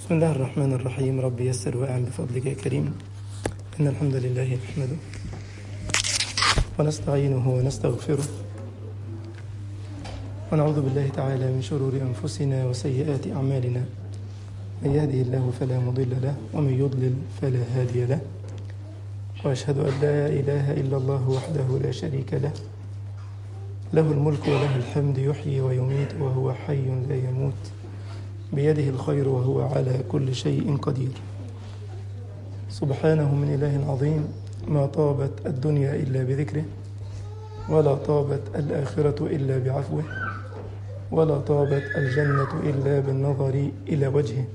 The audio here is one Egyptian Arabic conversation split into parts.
بسم الله الرحمن الرحيم رب يسر وأعن بفضلك يا كريم إن الحمد لله نحمده ونستعينه ونستغفره ونعوذ بالله تعالى من شرور أنفسنا وسيئات أعمالنا من يهده الله فلا مضل له ومن يضلل فلا هادي له وأشهد أن لا إله إلا الله وحده لا شريك له له الملك وله الحمد يحيي ويميت وهو حي لا يموت بيده الخير وهو على كل شيء قدير سبحانه من إله عظيم ما طابت الدنيا إلا بذكره ولا طابت الآخرة إلا بعفوه ولا طابت الجنة إلا بالنظر إلى وجهه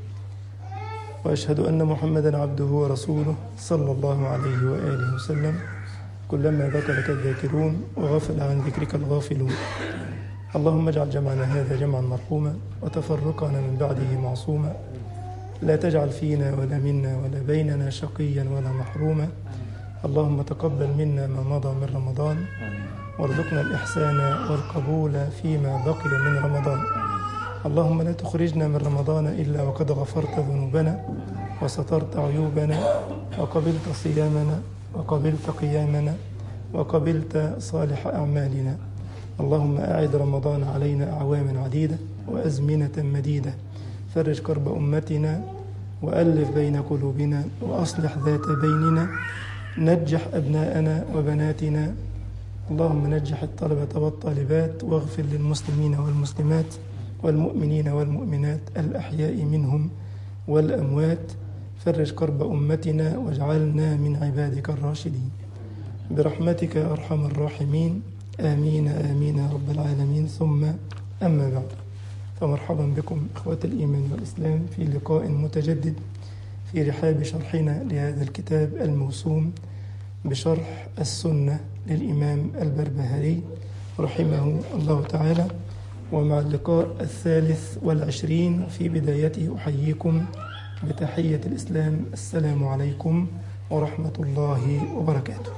وأشهد أن محمدا عبده ورسوله صلى الله عليه وآله وسلم كلما ذكرك الذاكرون وغفل عن ذكرك الغافلون اللهم اجعل جمعنا هذا جمعا مرحوما وتفرقنا من بعده معصوما لا تجعل فينا ولا منا ولا بيننا شقيا ولا محروما اللهم تقبل منا ما مضى من رمضان وارزقنا الإحسان والقبول فيما بقي من رمضان اللهم لا تخرجنا من رمضان إلا وقد غفرت ذنوبنا وسترت عيوبنا وقبلت صيامنا وقبلت قيامنا وقبلت صالح أعمالنا اللهم أعد رمضان علينا أعواما عديدة وأزمنة مديدة فرج كرب أمتنا وألف بين قلوبنا وأصلح ذات بيننا نجح أبناءنا وبناتنا اللهم نجح الطلبة والطالبات واغفر للمسلمين والمسلمات والمؤمنين والمؤمنات الأحياء منهم والأموات فرج كرب أمتنا واجعلنا من عبادك الراشدين برحمتك يا أرحم الراحمين آمين آمين يا رب العالمين ثم أما بعد فمرحبا بكم إخوة الإيمان والإسلام في لقاء متجدد في رحاب شرحنا لهذا الكتاب الموسوم بشرح السنة للإمام البربهاري رحمه الله تعالى ومع اللقاء الثالث والعشرين في بدايته أحييكم بتحية الإسلام السلام عليكم ورحمة الله وبركاته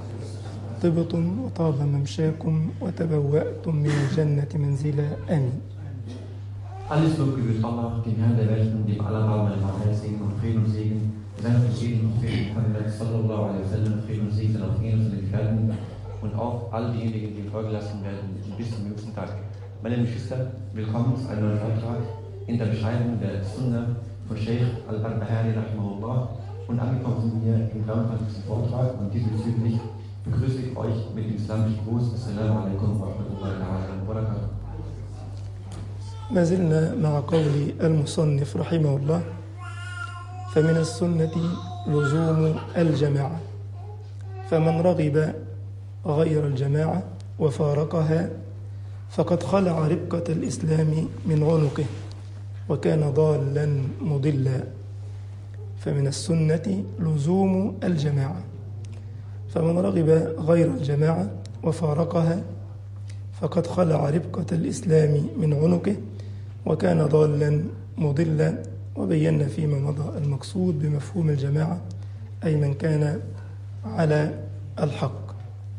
طبتم وطاب ممشاكم وتبوأتم من الجنة منزلا آمين Alles Lob gebührt Allah, dem Herrn der Welten, dem Allerbarmen der Wahrheit, Segen und Frieden und Segen, seinen Frieden und Frieden Muhammad, sallallahu alaihi wasallam, Frieden und Segen auf ihn und seine Gefährten und auf all diejenigen, die ihm Folge lassen werden, bis zum jüngsten Tag. Meine Geschwister, willkommen zu einem neuen Vortrag in der Beschreibung der Sunna von Sheikh Al-Barbahari rahimahullah und angekommen sind wir im 23. Vortrag und diesbezüglich begrüße ich euch mit dem islamischen Gruß. Assalamu alaikum wa rahmatullahi wa barakatuh. ما زلنا مع قول المصنف رحمه الله فمن السنة لزوم الجماعة فمن رغب غير الجماعة وفارقها فقد خلع ربقة الإسلام من عنقه وكان ضالا مضلا فمن السنة لزوم الجماعة فمن رغب غير الجماعة وفارقها فقد خلع ربقة الإسلام من عنقه وكان ضالا مضلا وبينا فيما مضى المقصود بمفهوم الجماعة أي من كان على الحق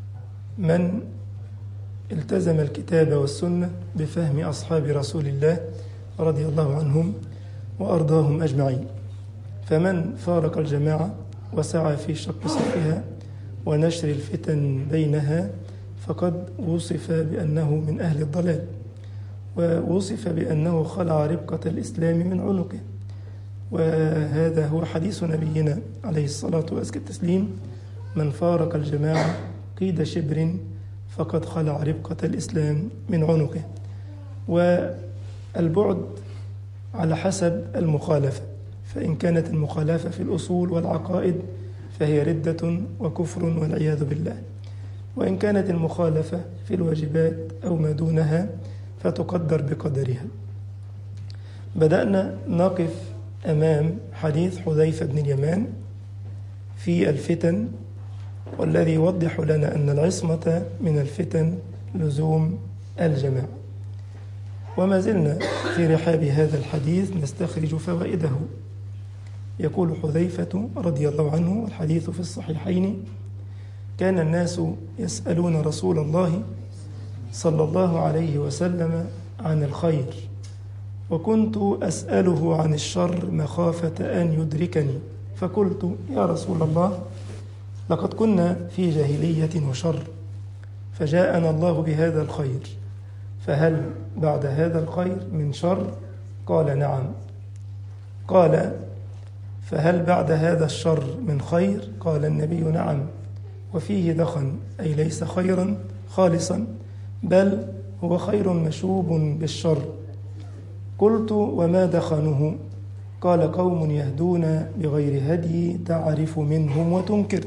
من التزم الكتاب والسنة بفهم أصحاب رسول الله رضي الله عنهم وأرضاهم أجمعين فمن فارق الجماعة وسعى في شق صفها ونشر الفتن بينها فقد وصف بأنه من أهل الضلال ووصف بأنه خلع ربقة الإسلام من عنقه وهذا هو حديث نبينا عليه الصلاة والتسليم من فارق الجماعة قيد شبر فقد خلع ربقة الإسلام من عنقه والبعد على حسب المخالفة فإن كانت المخالفة في الأصول والعقائد فهي ردة وكفر والعياذ بالله وإن كانت المخالفة في الواجبات أو ما دونها فتقدر بقدرها بدأنا نقف أمام حديث حذيفة بن اليمان في الفتن والذي يوضح لنا أن العصمة من الفتن لزوم الجماعة وما زلنا في رحاب هذا الحديث نستخرج فوائده يقول حذيفة رضي الله عنه والحديث في الصحيحين كان الناس يسألون رسول الله صلى الله عليه وسلم عن الخير وكنت أسأله عن الشر مخافة أن يدركني فقلت يا رسول الله لقد كنا في جاهلية وشر فجاءنا الله بهذا الخير فهل بعد هذا الخير من شر قال نعم قال فهل بعد هذا الشر من خير قال النبي نعم وفيه دخن أي ليس خيرا خالصا بل هو خير مشوب بالشر قلت وما دخنه قال قوم يهدون بغير هدي تعرف منهم وتنكر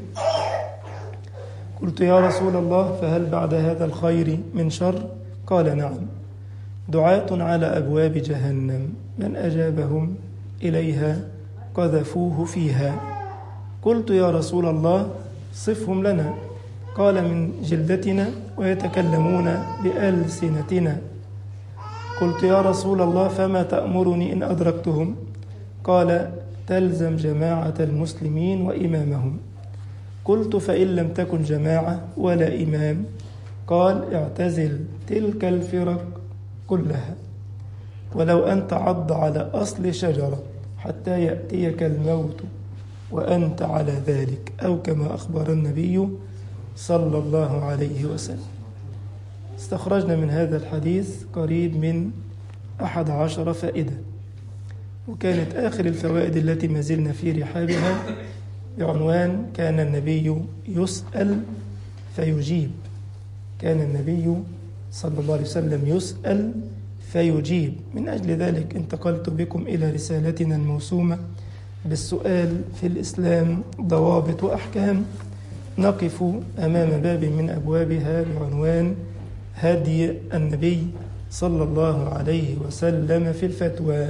قلت يا رسول الله فهل بعد هذا الخير من شر قال نعم دعاة على أبواب جهنم من أجابهم إليها قذفوه فيها قلت يا رسول الله صفهم لنا قال من جلدتنا ويتكلمون بألسنتنا قلت يا رسول الله فما تأمرني إن أدركتهم قال تلزم جماعة المسلمين وإمامهم قلت فإن لم تكن جماعة ولا إمام قال اعتزل تلك الفرق كلها ولو أن تعض على أصل شجرة حتى يأتيك الموت وأنت على ذلك أو كما أخبر النبي صلى الله عليه وسلم استخرجنا من هذا الحديث قريب من أحد عشر فائدة وكانت آخر الفوائد التي ما زلنا في رحابها بعنوان كان النبي يسأل فيجيب كان النبي صلى الله عليه وسلم يسأل فيجيب من أجل ذلك انتقلت بكم إلى رسالتنا الموسومة بالسؤال في الإسلام ضوابط وأحكام نقف أمام باب من أبوابها بعنوان هدي النبي صلى الله عليه وسلم في الفتوى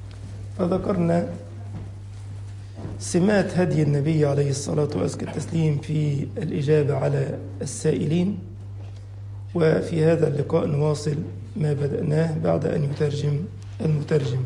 فذكرنا سمات هدي النبي عليه الصلاة وأزكى التسليم في الإجابة على السائلين وفي هذا اللقاء نواصل ما بدأناه بعد أن يترجم المترجم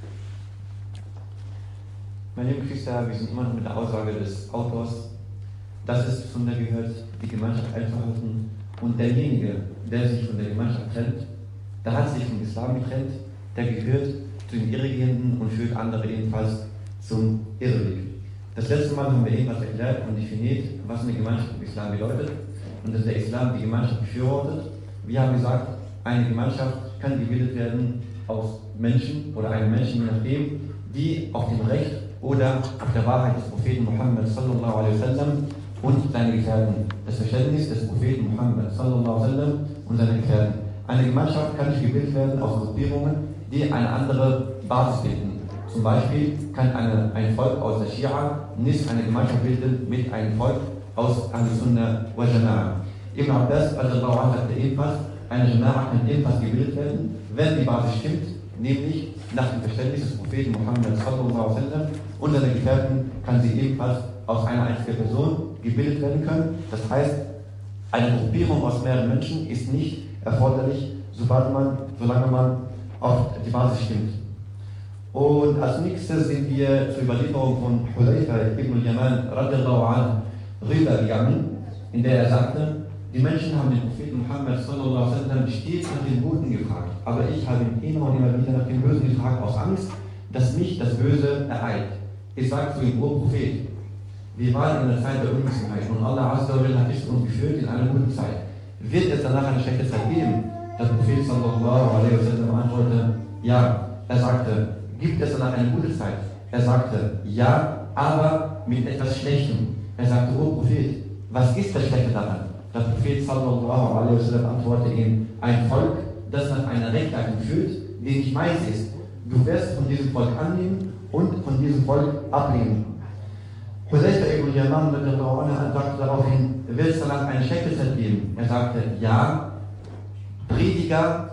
Meine lieben Geschwister, wir sind immer noch mit der Aussage des Autors, dass es zu Sünde gehört, die Gemeinschaft einzuhalten. Und derjenige, der sich von der Gemeinschaft trennt, der hat sich vom Islam getrennt, der gehört zu den Irregehenden und führt andere ebenfalls zum Irrweg. Das letzte Mal haben wir irgendwas erklärt und definiert, was eine Gemeinschaft im Islam bedeutet und dass der Islam die Gemeinschaft befürwortet. Wir haben gesagt, eine Gemeinschaft kann gebildet werden aus Menschen oder einem Menschen, je nachdem, die auf dem Recht oder auf der Wahrheit des Propheten Muhammad sallallahu alaihi wasallam und seine Gefährten, das Verständnis des Propheten Muhammad sallallahu alaihi wasallam und seine Gefährten. Eine Gemeinschaft kann nicht gebildet werden aus Gruppierungen, die eine andere Basis bilden. Zum Beispiel kann eine, ein Volk aus der Schia nicht eine Gemeinschaft bilden mit einem Volk aus Al-Sunnah wa Jama'a. Ibn Abbas sagte ebenfalls, eine Jama'a kann ebenfalls gebildet werden, wenn die Basis stimmt, nämlich nach dem Verständnis des Propheten Muhammad sallallahu alaihi wasallam und seiner Gefährten kann sie ebenfalls aus einer einzigen Person gebildet werden können. Das heißt, eine Gruppierung aus mehreren Menschen ist nicht erforderlich, sobald man, solange man auf die Basis stimmt. Und als nächstes sind wir zur Überlieferung von Hudayfa ibn Yaman radiallahu anhu rübergegangen, in der er sagte, die Menschen haben den Propheten Muhammad sallallahu alaihi wasallam stets nach dem Guten gefragt, aber ich habe ihn immer und immer wieder nach dem Bösen gefragt aus Angst, dass mich das Böse ereilt. Ich sage zu ihm, O Prophet, wir waren in der Zeit der Unwissenheit und Allah Azza wa hat dich uns geführt in einer guten Zeit. Wird es danach eine schlechte Zeit geben? Der Prophet sallallahu alaihi wasallam antwortete, ja. Er sagte, gibt es danach eine gute Zeit? Er sagte, ja, aber mit etwas Schlechtem. Er sagte, O Prophet, was ist das Schlechte daran? Der Prophet sallallahu alaihi wasallam antwortete ihm, ein Volk, das nach einer Rechtleitung führt, die nicht meins ist. Du wirst von diesem Volk annehmen und von diesem Volk ablehnen. Huzaifa ibn Yaman sagte daraufhin, wird es danach eine schlechte Zeit geben? Er sagte, ja, Prediger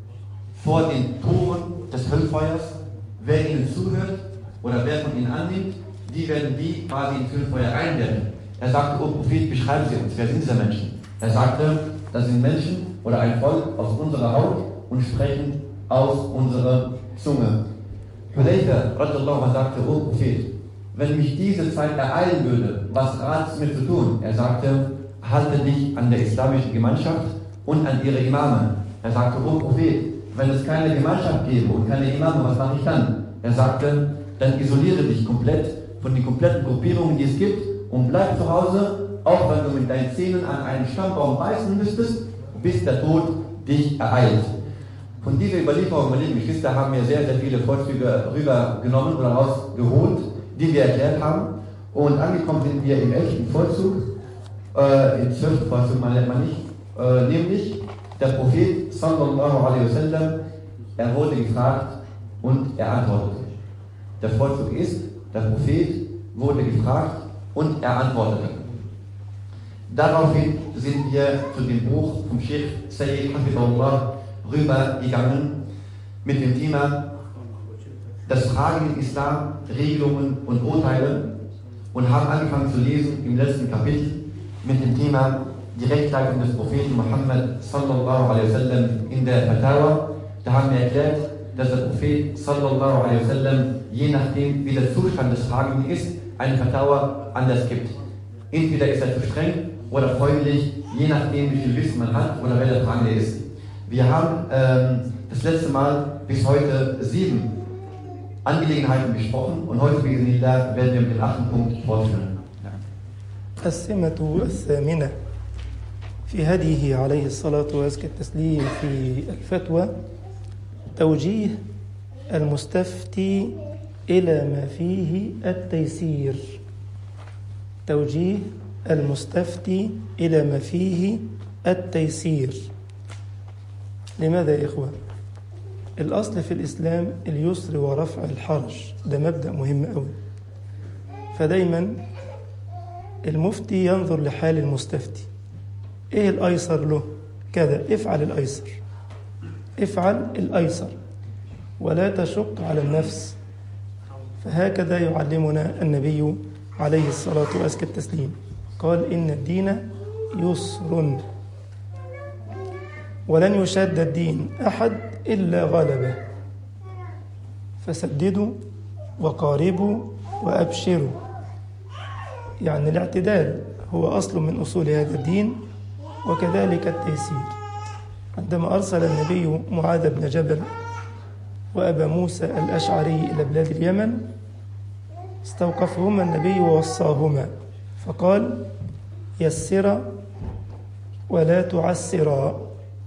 vor den Toren des Höllfeuers, wer ihnen zuhört oder wer von ihnen annimmt, die werden wie quasi ins Höllfeuer rein werden. Er sagte, O Prophet, beschreiben Sie uns, wer sind diese Menschen? Er sagte, das sind Menschen oder ein Volk aus unserer Haut und sprechen aus unserer Zunge. Hudayfa sagte, O Prophet, wenn mich diese Zeit ereilen würde, was ratst du mir zu tun? Er sagte, halte dich an der islamischen Gemeinschaft und an ihre Imame. Er sagte, O Prophet, wenn es keine Gemeinschaft gäbe und keine Imame, was mache ich dann? Er sagte, dann isoliere dich komplett von den kompletten Gruppierungen, die es gibt und bleib zu Hause, auch wenn du mit deinen Zähnen an einen Stammbaum beißen müsstest, bis der Tod dich ereilt. Von dieser Überlieferung, meine lieben Geschwister, haben wir sehr, sehr viele Vorzüge rübergenommen oder rausgeholt, die wir erklärt haben. Und angekommen sind wir im elften Vorzug, äh, im zwölften Vorzug, man nennt man nicht, äh, nämlich der Prophet sallallahu alaihi wasallam, er wurde gefragt und er antwortete. Der Vorzug ist, der Prophet wurde gefragt und er antwortete. Daraufhin sind wir zu dem Buch vom Sheikh Sayyid Hafidullah rübergegangen mit dem Thema das Fragen im Islam, Regelungen und Urteile und haben angefangen zu lesen im letzten Kapitel mit dem Thema die Rechtleitung des Propheten Muhammad sallallahu alaihi wasallam in der Fatawa. Da haben wir erklärt, dass der Prophet sallallahu alaihi wasallam je nachdem wie der Zustand des Fragenden ist, eine Fatawa anders gibt. Entweder ist er zu streng oder freundlich, je nachdem wie viel Wissen man hat oder wer der Fragende ist. Wir haben ähm, das letzte Mal bis heute sieben Angelegenheiten besprochen und heute Bismillah werden wir mit dem achten Punkt fortführen. السمة الثامنة في هديه عليه الصلاة وأزكى التسليم في الفتوى توجيه المستفتي إلى ما فيه التيسير توجيه المستفتي إلى ما فيه التيسير لماذا يا إخوة؟ الأصل في الإسلام اليسر ورفع الحرج ده مبدأ مهم أوي فدايما المفتي ينظر لحال المستفتي ايه الايسر له كذا افعل الايسر افعل الايسر ولا تشق على النفس فهكذا يعلمنا النبي عليه الصلاه وازكى التسليم قال ان الدين يسر ولن يشاد الدين احد الا غلبه فسددوا وقاربوا وابشروا يعني الاعتدال هو أصل من أصول هذا الدين وكذلك التيسير عندما أرسل النبي معاذ بن جبل وأبا موسى الأشعري إلى بلاد اليمن استوقفهما النبي ووصاهما فقال يسرا ولا تعسرا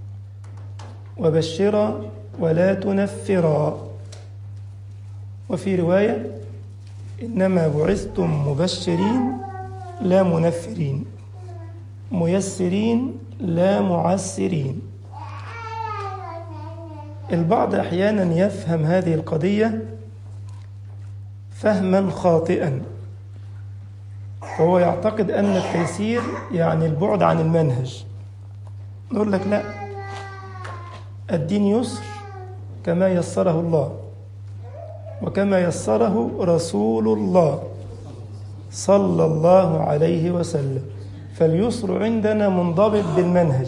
وبشرا ولا تنفرا وفي روايه إنما بعثتم مبشرين لا منفرين ميسرين لا معسرين البعض أحيانا يفهم هذه القضية فهما خاطئا فهو يعتقد أن التيسير يعني البعد عن المنهج نقول لك لا الدين يسر كما يسره الله وكما يسره رسول الله صلى الله عليه وسلم فاليسر عندنا منضبط بالمنهج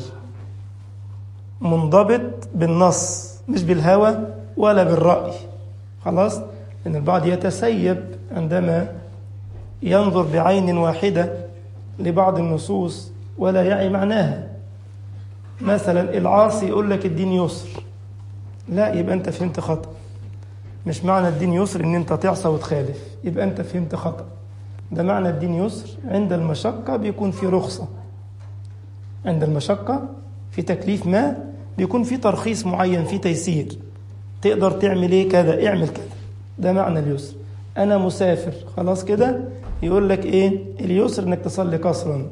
منضبط بالنص مش بالهوى ولا بالرأي خلاص لأن البعض يتسيب عندما ينظر بعين واحدة لبعض النصوص ولا يعي معناها مثلا العاصي يقول لك الدين يسر لا يبقى أنت فهمت خطأ مش معنى الدين يسر ان انت تعصى وتخالف يبقى انت فهمت خطأ ده معنى الدين يسر عند المشقة بيكون في رخصة عند المشقة في تكليف ما بيكون في ترخيص معين في تيسير تقدر تعمل ايه كذا اعمل كذا ده معنى اليسر انا مسافر خلاص كده يقول لك ايه اليسر انك تصلي قصرا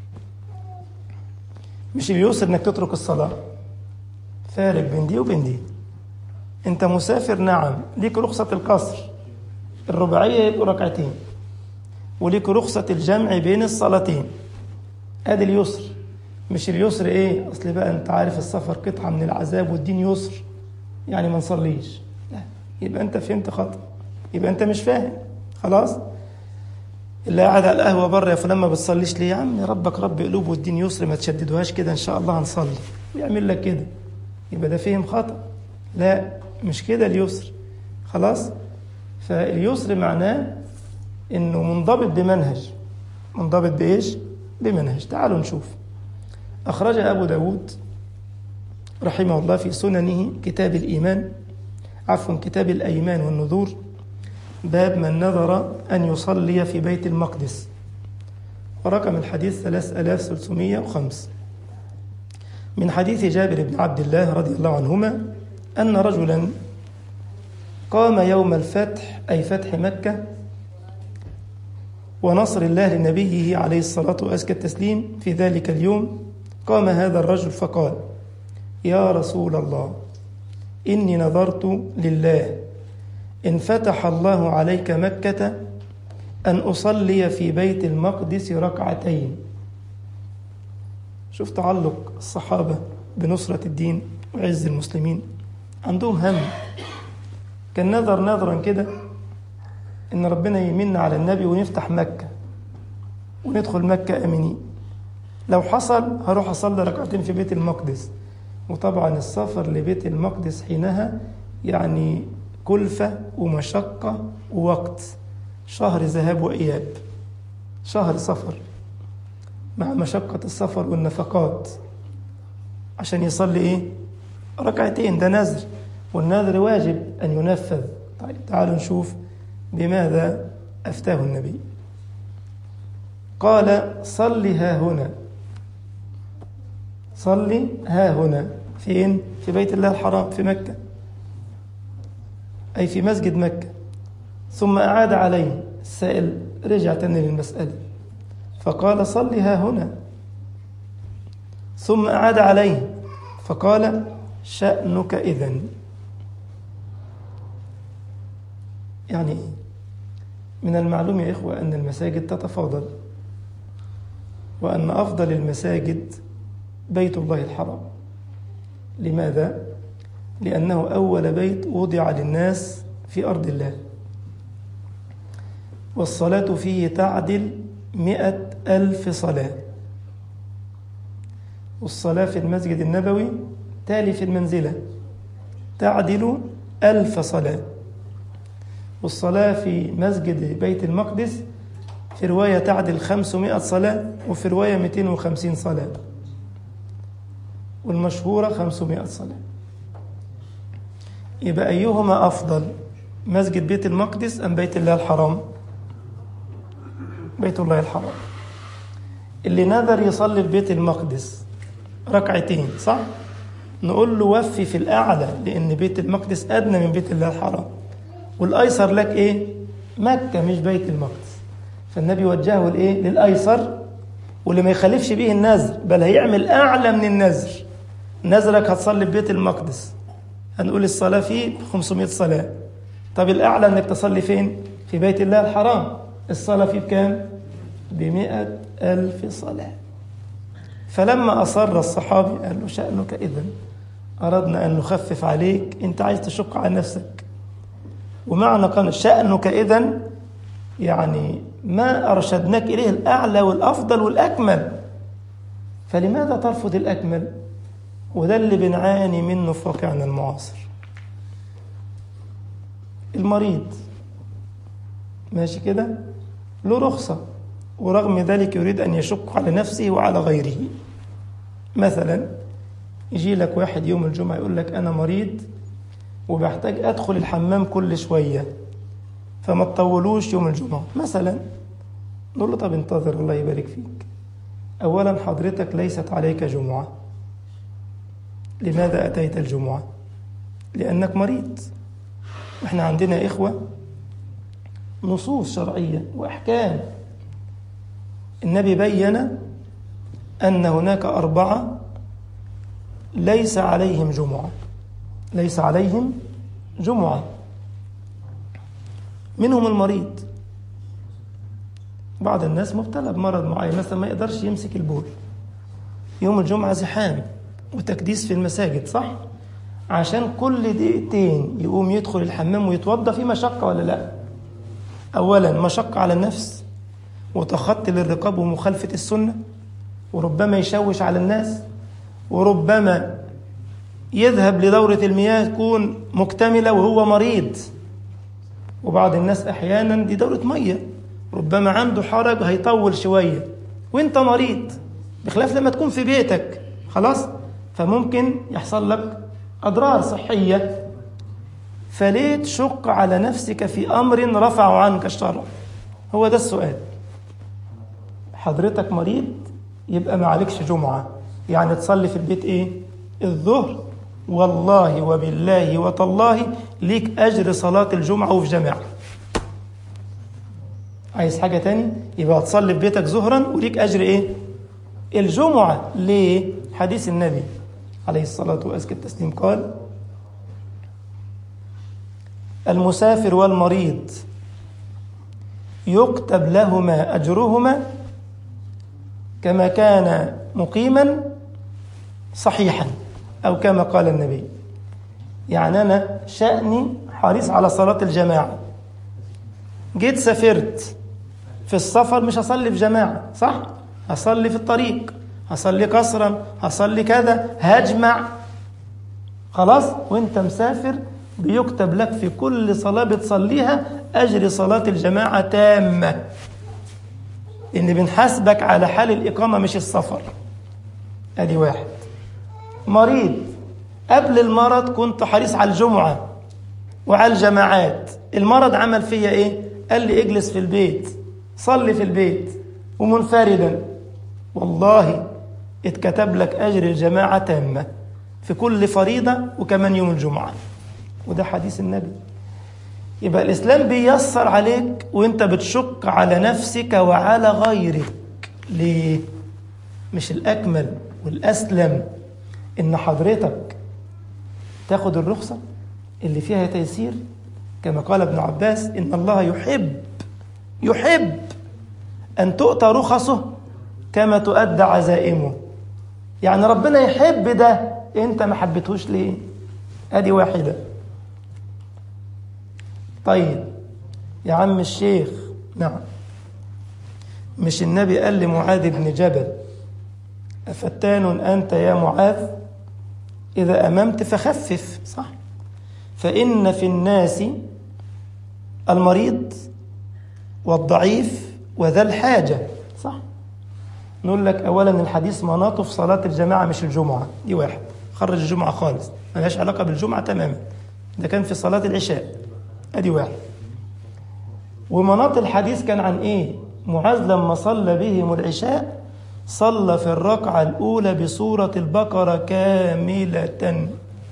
مش اليسر انك تترك الصلاة فارق بين دي وبين دي انت مسافر نعم ليك رخصة القصر الرباعية يبقوا ركعتين وليك رخصة الجمع بين الصلاتين ادي اليسر مش اليسر ايه اصل بقى انت عارف السفر قطعة من العذاب والدين يسر يعني ما نصليش لا يبقى انت فهمت خطأ يبقى انت مش فاهم خلاص اللي قاعد على القهوة بره يا فلان ما بتصليش ليه يا عم ربك رب قلوب والدين يسر ما تشددوهاش كده ان شاء الله هنصلي ويعمل لك كده يبقى ده فهم خطأ لا مش كده اليسر خلاص فاليسر معناه انه منضبط بمنهج منضبط بايش بمنهج تعالوا نشوف اخرج ابو داود رحمه الله في سننه كتاب الإيمان عفوا كتاب الأيمان والنذور باب من نذر أن يصلي في بيت المقدس ورقم الحديث 3305 من حديث جابر بن عبد الله رضي الله عنهما أن رجلا قام يوم الفتح أي فتح مكة ونصر الله لنبيه عليه الصلاة وأزكى التسليم في ذلك اليوم قام هذا الرجل فقال يا رسول الله إني نظرت لله إن فتح الله عليك مكة أن أصلي في بيت المقدس ركعتين شوف تعلق الصحابة بنصرة الدين وعز المسلمين عندهم هم كان نذر نذرا كده إن ربنا يمن على النبي ونفتح مكة وندخل مكة آمنين لو حصل هروح أصلي ركعتين في بيت المقدس وطبعا السفر لبيت المقدس حينها يعني كلفة ومشقة ووقت شهر ذهاب وإياب شهر سفر مع مشقة السفر والنفقات عشان يصلي إيه ركعتين ده نذر والنذر واجب أن ينفذ طيب تعالوا نشوف بماذا أفتاه النبي قال صل ها هنا صلي ها هنا فين في بيت الله الحرام في مكة أي في مسجد مكة ثم أعاد عليه السائل رجع تاني للمسألة فقال صل ها هنا ثم أعاد عليه فقال شأنك إذن يعني إيه؟ من المعلوم يا إخوة أن المساجد تتفاضل وأن أفضل المساجد بيت الله الحرام لماذا؟ لأنه أول بيت وضع للناس في أرض الله والصلاة فيه تعدل مئة ألف صلاة والصلاة في المسجد النبوي تالي في المنزلة تعدل ألف صلاة والصلاة في مسجد بيت المقدس في رواية تعدل 500 صلاة وفي رواية 250 صلاة والمشهورة 500 صلاة يبقى أيهما أفضل مسجد بيت المقدس أم بيت الله الحرام بيت الله الحرام اللي نذر يصلي في بيت المقدس ركعتين صح نقول له وفي في الأعلى لأن بيت المقدس أدنى من بيت الله الحرام والأيسر لك إيه مكة مش بيت المقدس فالنبي وجهه الإيه للأيسر واللي ما يخالفش به النذر بل هيعمل أعلى من النذر نذرك هتصلي في بيت المقدس هنقول الصلاة فيه 500 صلاة طب الأعلى أنك تصلي فين في بيت الله الحرام الصلاة فيه بكام بمئة ألف صلاة فلما أصر الصحابي قال له شأنك إذن أردنا أن نخفف عليك أنت عايز تشق على نفسك ومعنى قال شأنك إذن يعني ما أرشدناك إليه الأعلى والأفضل والأكمل فلماذا ترفض الأكمل وده اللي بنعاني منه في واقعنا المعاصر المريض ماشي كده له رخصة ورغم ذلك يريد أن يشق على نفسه وعلى غيره مثلا يجي لك واحد يوم الجمعة يقول لك أنا مريض وبحتاج أدخل الحمام كل شوية فما تطولوش يوم الجمعة مثلا نقول له طب انتظر الله يبارك فيك أولا حضرتك ليست عليك جمعة لماذا أتيت الجمعة لأنك مريض احنا عندنا إخوة نصوص شرعية وأحكام النبي بين أن هناك أربعة ليس عليهم جمعة ليس عليهم جمعة منهم المريض بعض الناس مبتلى بمرض معين مثلا ما يقدرش يمسك البول يوم الجمعة زحام وتكديس في المساجد صح؟ عشان كل دقيقتين يقوم يدخل الحمام ويتوضى في مشقة ولا لا؟ أولا مشقة على النفس وتخطي للرقاب ومخالفة السنة وربما يشوش على الناس وربما يذهب لدورة المياه تكون مكتملة وهو مريض وبعض الناس أحيانا دي دورة مية ربما عنده حرج هيطول شوية وانت مريض بخلاف لما تكون في بيتك خلاص فممكن يحصل لك أضرار صحية فليه تشق على نفسك في أمر رفع عنك الشرع هو ده السؤال حضرتك مريض يبقى ما عليكش جمعة يعني تصلي في البيت إيه الظهر والله وبالله وتالله ليك أجر صلاة الجمعة وفي جماعة عايز حاجة تاني يبقى تصلي في بيتك ظهرا وليك أجر إيه الجمعة ليه حديث النبي عليه الصلاة وأزكى التسليم قال المسافر والمريض يكتب لهما أجرهما كما كان مقيما صحيحا أو كما قال النبي يعني أنا شأني حريص على صلاة الجماعة جيت سافرت في السفر مش هصلي في جماعة صح؟ هصلي في الطريق هصلي قصرا هصلي كذا هجمع خلاص وانت مسافر بيكتب لك في كل صلاة بتصليها أجر صلاة الجماعة تامة إن بنحاسبك على حال الإقامة مش السفر أدي واحد مريض قبل المرض كنت حريص على الجمعة وعلى الجماعات المرض عمل فيا إيه؟ قال لي اجلس في البيت صلي في البيت ومنفردا والله اتكتب لك أجر الجماعة تامة في كل فريضة وكمان يوم الجمعة وده حديث النبي يبقى الإسلام بيسر عليك وانت بتشق على نفسك وعلى غيرك ليه؟ مش الأكمل والأسلم إن حضرتك تاخد الرخصة اللي فيها تيسير كما قال ابن عباس إن الله يحب يحب أن تؤتى رخصه كما تؤدى عزائمه يعني ربنا يحب ده انت ما حبيتهوش ليه ادي واحدة طيب يا عم الشيخ نعم مش النبي قال لمعاذ بن جبل أفتان أنت يا معاذ إذا أممت فخفف صح فإن في الناس المريض والضعيف وذا الحاجة صح نقول لك أولا الحديث مناطه في صلاة الجماعة مش الجمعة دي واحد خرج الجمعة خالص ملهاش علاقة بالجمعة تماما ده كان في صلاة العشاء أدي واحد ومناط الحديث كان عن إيه معاذ لما صلى بهم العشاء صلى في الركعة الأولى بسورة البقرة كاملة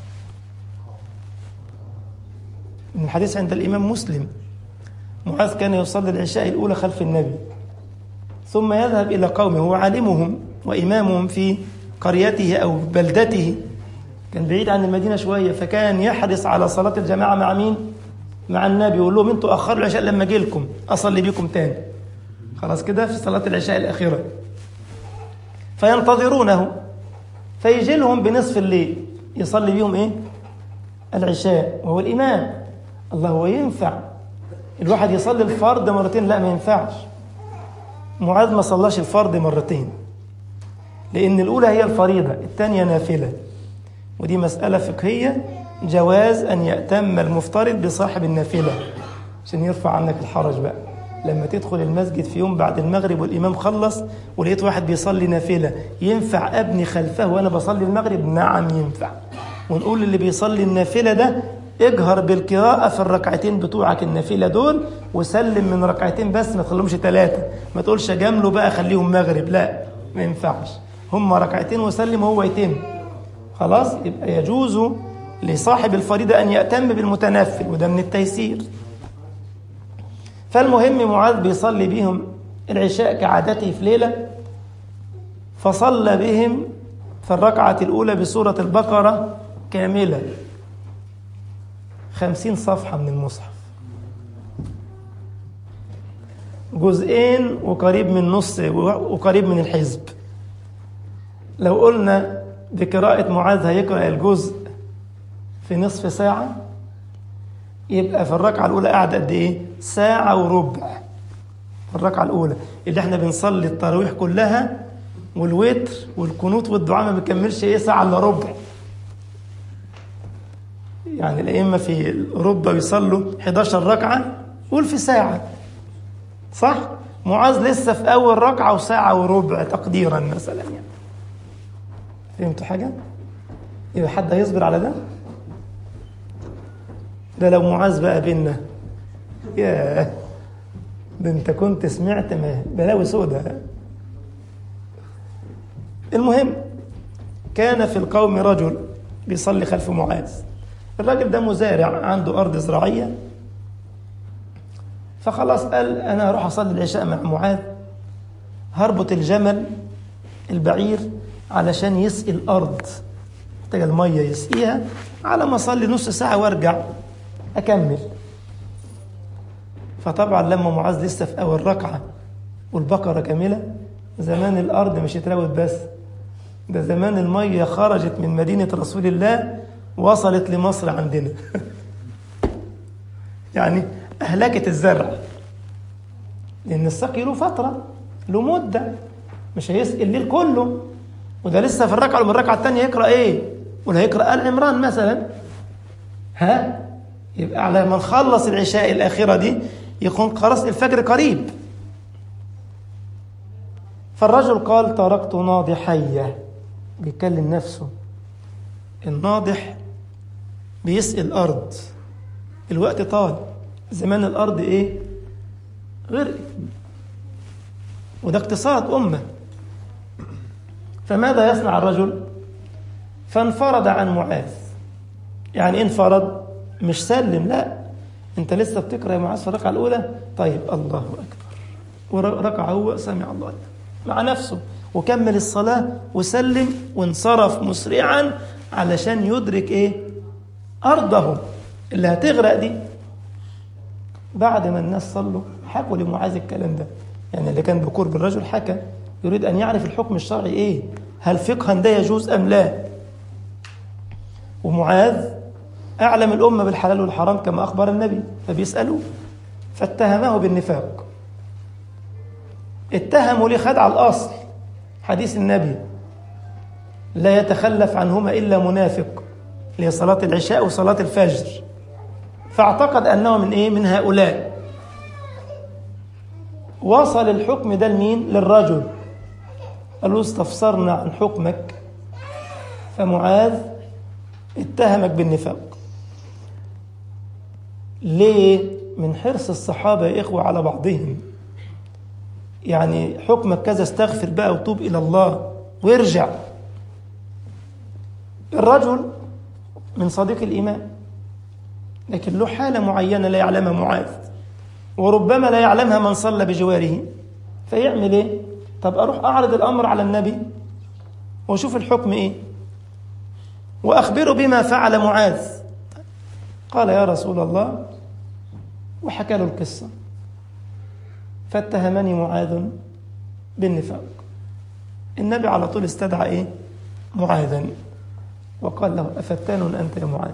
من الحديث عند الإمام مسلم معاذ كان يصلي العشاء الأولى خلف النبي ثم يذهب إلى قومه هو عالمهم وإمامهم في قريته أو بلدته كان بعيد عن المدينة شوية فكان يحرص على صلاة الجماعة مع مين؟ مع النبي يقول لهم انتوا أخروا العشاء لما أجي لكم أصلي بكم تاني خلاص كده في صلاة العشاء الأخيرة فينتظرونه فيجي لهم بنصف الليل يصلي بيهم إيه؟ العشاء وهو الإمام الله هو ينفع الواحد يصلي الفرض مرتين لا ما ينفعش معاذ ما صلاش الفرض مرتين لأن الأولى هي الفريضة الثانية نافلة ودي مسألة فقهية جواز أن يأتم المفترض بصاحب النافلة عشان يرفع عنك الحرج بقى لما تدخل المسجد في يوم بعد المغرب والإمام خلص ولقيت واحد بيصلي نافلة ينفع أبني خلفه وأنا بصلي المغرب نعم ينفع ونقول اللي بيصلي النافلة ده اجهر بالقراءة في الركعتين بتوعك النافلة دول وسلم من ركعتين بس ما تخليهمش ثلاثة ما تقولش جامله بقى خليهم مغرب لا ما ينفعش هم ركعتين وسلم وهو يتم خلاص يبقى يجوز لصاحب الفريضة أن يأتم بالمتنفل وده من التيسير فالمهم معاذ بيصلي بهم العشاء كعادته في ليلة فصلى بهم في الركعة الأولى بسورة البقرة كاملة خمسين صفحة من المصحف جزئين وقريب من نص وقريب من الحزب لو قلنا بقراءة معاذ هيقرأ الجزء في نصف ساعة يبقى في الركعة الأولى قاعد قد إيه؟ ساعة وربع في الركعة الأولى اللي احنا بنصلي التراويح كلها والوتر والقنوت والدعاء ما بيكملش إيه ساعة إلا ربع يعني الأئمة في أوروبا بيصلوا 11 ركعة قول في ساعة صح؟ معاذ لسه في أول ركعة وساعة وربع تقديرا مثلا يعني فهمتوا حاجة؟ يبقى حد هيصبر على ده ده لو معاذ بقى بينا ياه ده انت كنت سمعت ما بلاوي سودة المهم كان في القوم رجل بيصلي خلف معاذ الراجل ده مزارع عنده أرض زراعية فخلاص قال أنا هروح أصلي العشاء مع معاذ هربط الجمل البعير علشان يسقي الأرض محتاج المية يسقيها على ما أصلي نص ساعة وأرجع أكمل فطبعا لما معاذ لسه في أول ركعة والبقرة كاملة زمان الأرض مش اتروت بس ده زمان المية خرجت من مدينة رسول الله وصلت لمصر عندنا يعني أهلكت الزرع لأن السقي له فترة له مدة مش هيسقي الليل كله وده لسه في الركعة من الركعة الثانية يقرأ إيه؟ ولا هيقرأ آل عمران مثلا ها؟ يبقى على ما نخلص العشاء الأخيرة دي يكون خلاص الفجر قريب فالرجل قال تركت ناضحية بيكلم نفسه الناضح بيسقي الأرض الوقت طال زمان الأرض إيه غرق وده اقتصاد أمة فماذا يصنع الرجل فانفرد عن معاذ يعني انفرد مش سلم لا انت لسه بتقرا يا معاذ في الركعه الاولى طيب الله اكبر وركع هو سمع الله مع نفسه وكمل الصلاه وسلم وانصرف مسرعا علشان يدرك ايه ارضه اللي هتغرق دي بعد ما الناس صلوا حكوا لمعاذ الكلام ده يعني اللي كان بقرب الرجل حكى يريد ان يعرف الحكم الشرعي ايه هل فقها ده يجوز ام لا ومعاذ أعلم الأمة بالحلال والحرام كما أخبر النبي فبيسألوه فاتهمه بالنفاق اتهموا ليه خدع الأصل حديث النبي لا يتخلف عنهما إلا منافق اللي هي صلاة العشاء وصلاة الفجر فاعتقد أنه من إيه من هؤلاء وصل الحكم ده لمين للرجل قالوا استفسرنا عن حكمك فمعاذ اتهمك بالنفاق ليه من حرص الصحابة يا إخوة على بعضهم يعني حكمك كذا استغفر بقى وتوب إلى الله وارجع الرجل من صديق الإيمان لكن له حالة معينة لا يعلمها معاذ وربما لا يعلمها من صلى بجواره فيعمل ايه طب اروح اعرض الامر على النبي واشوف الحكم ايه واخبره بما فعل معاذ قال يا رسول الله وحكى له القصه فاتهمني معاذ بالنفاق النبي على طول استدعى ايه معاذا وقال له افتان انت يا معاذ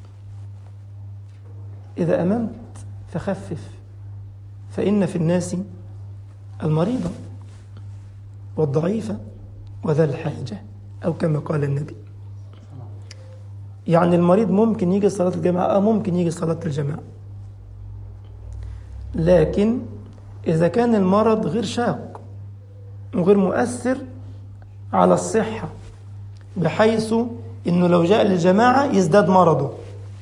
اذا اممت فخفف فإن في الناس المريضة والضعيفة وذا الحاجة أو كما قال النبي يعني المريض ممكن يجي صلاة الجماعة آه ممكن يجي صلاة الجماعة لكن إذا كان المرض غير شاق وغير مؤثر على الصحة بحيث إنه لو جاء للجماعة يزداد مرضه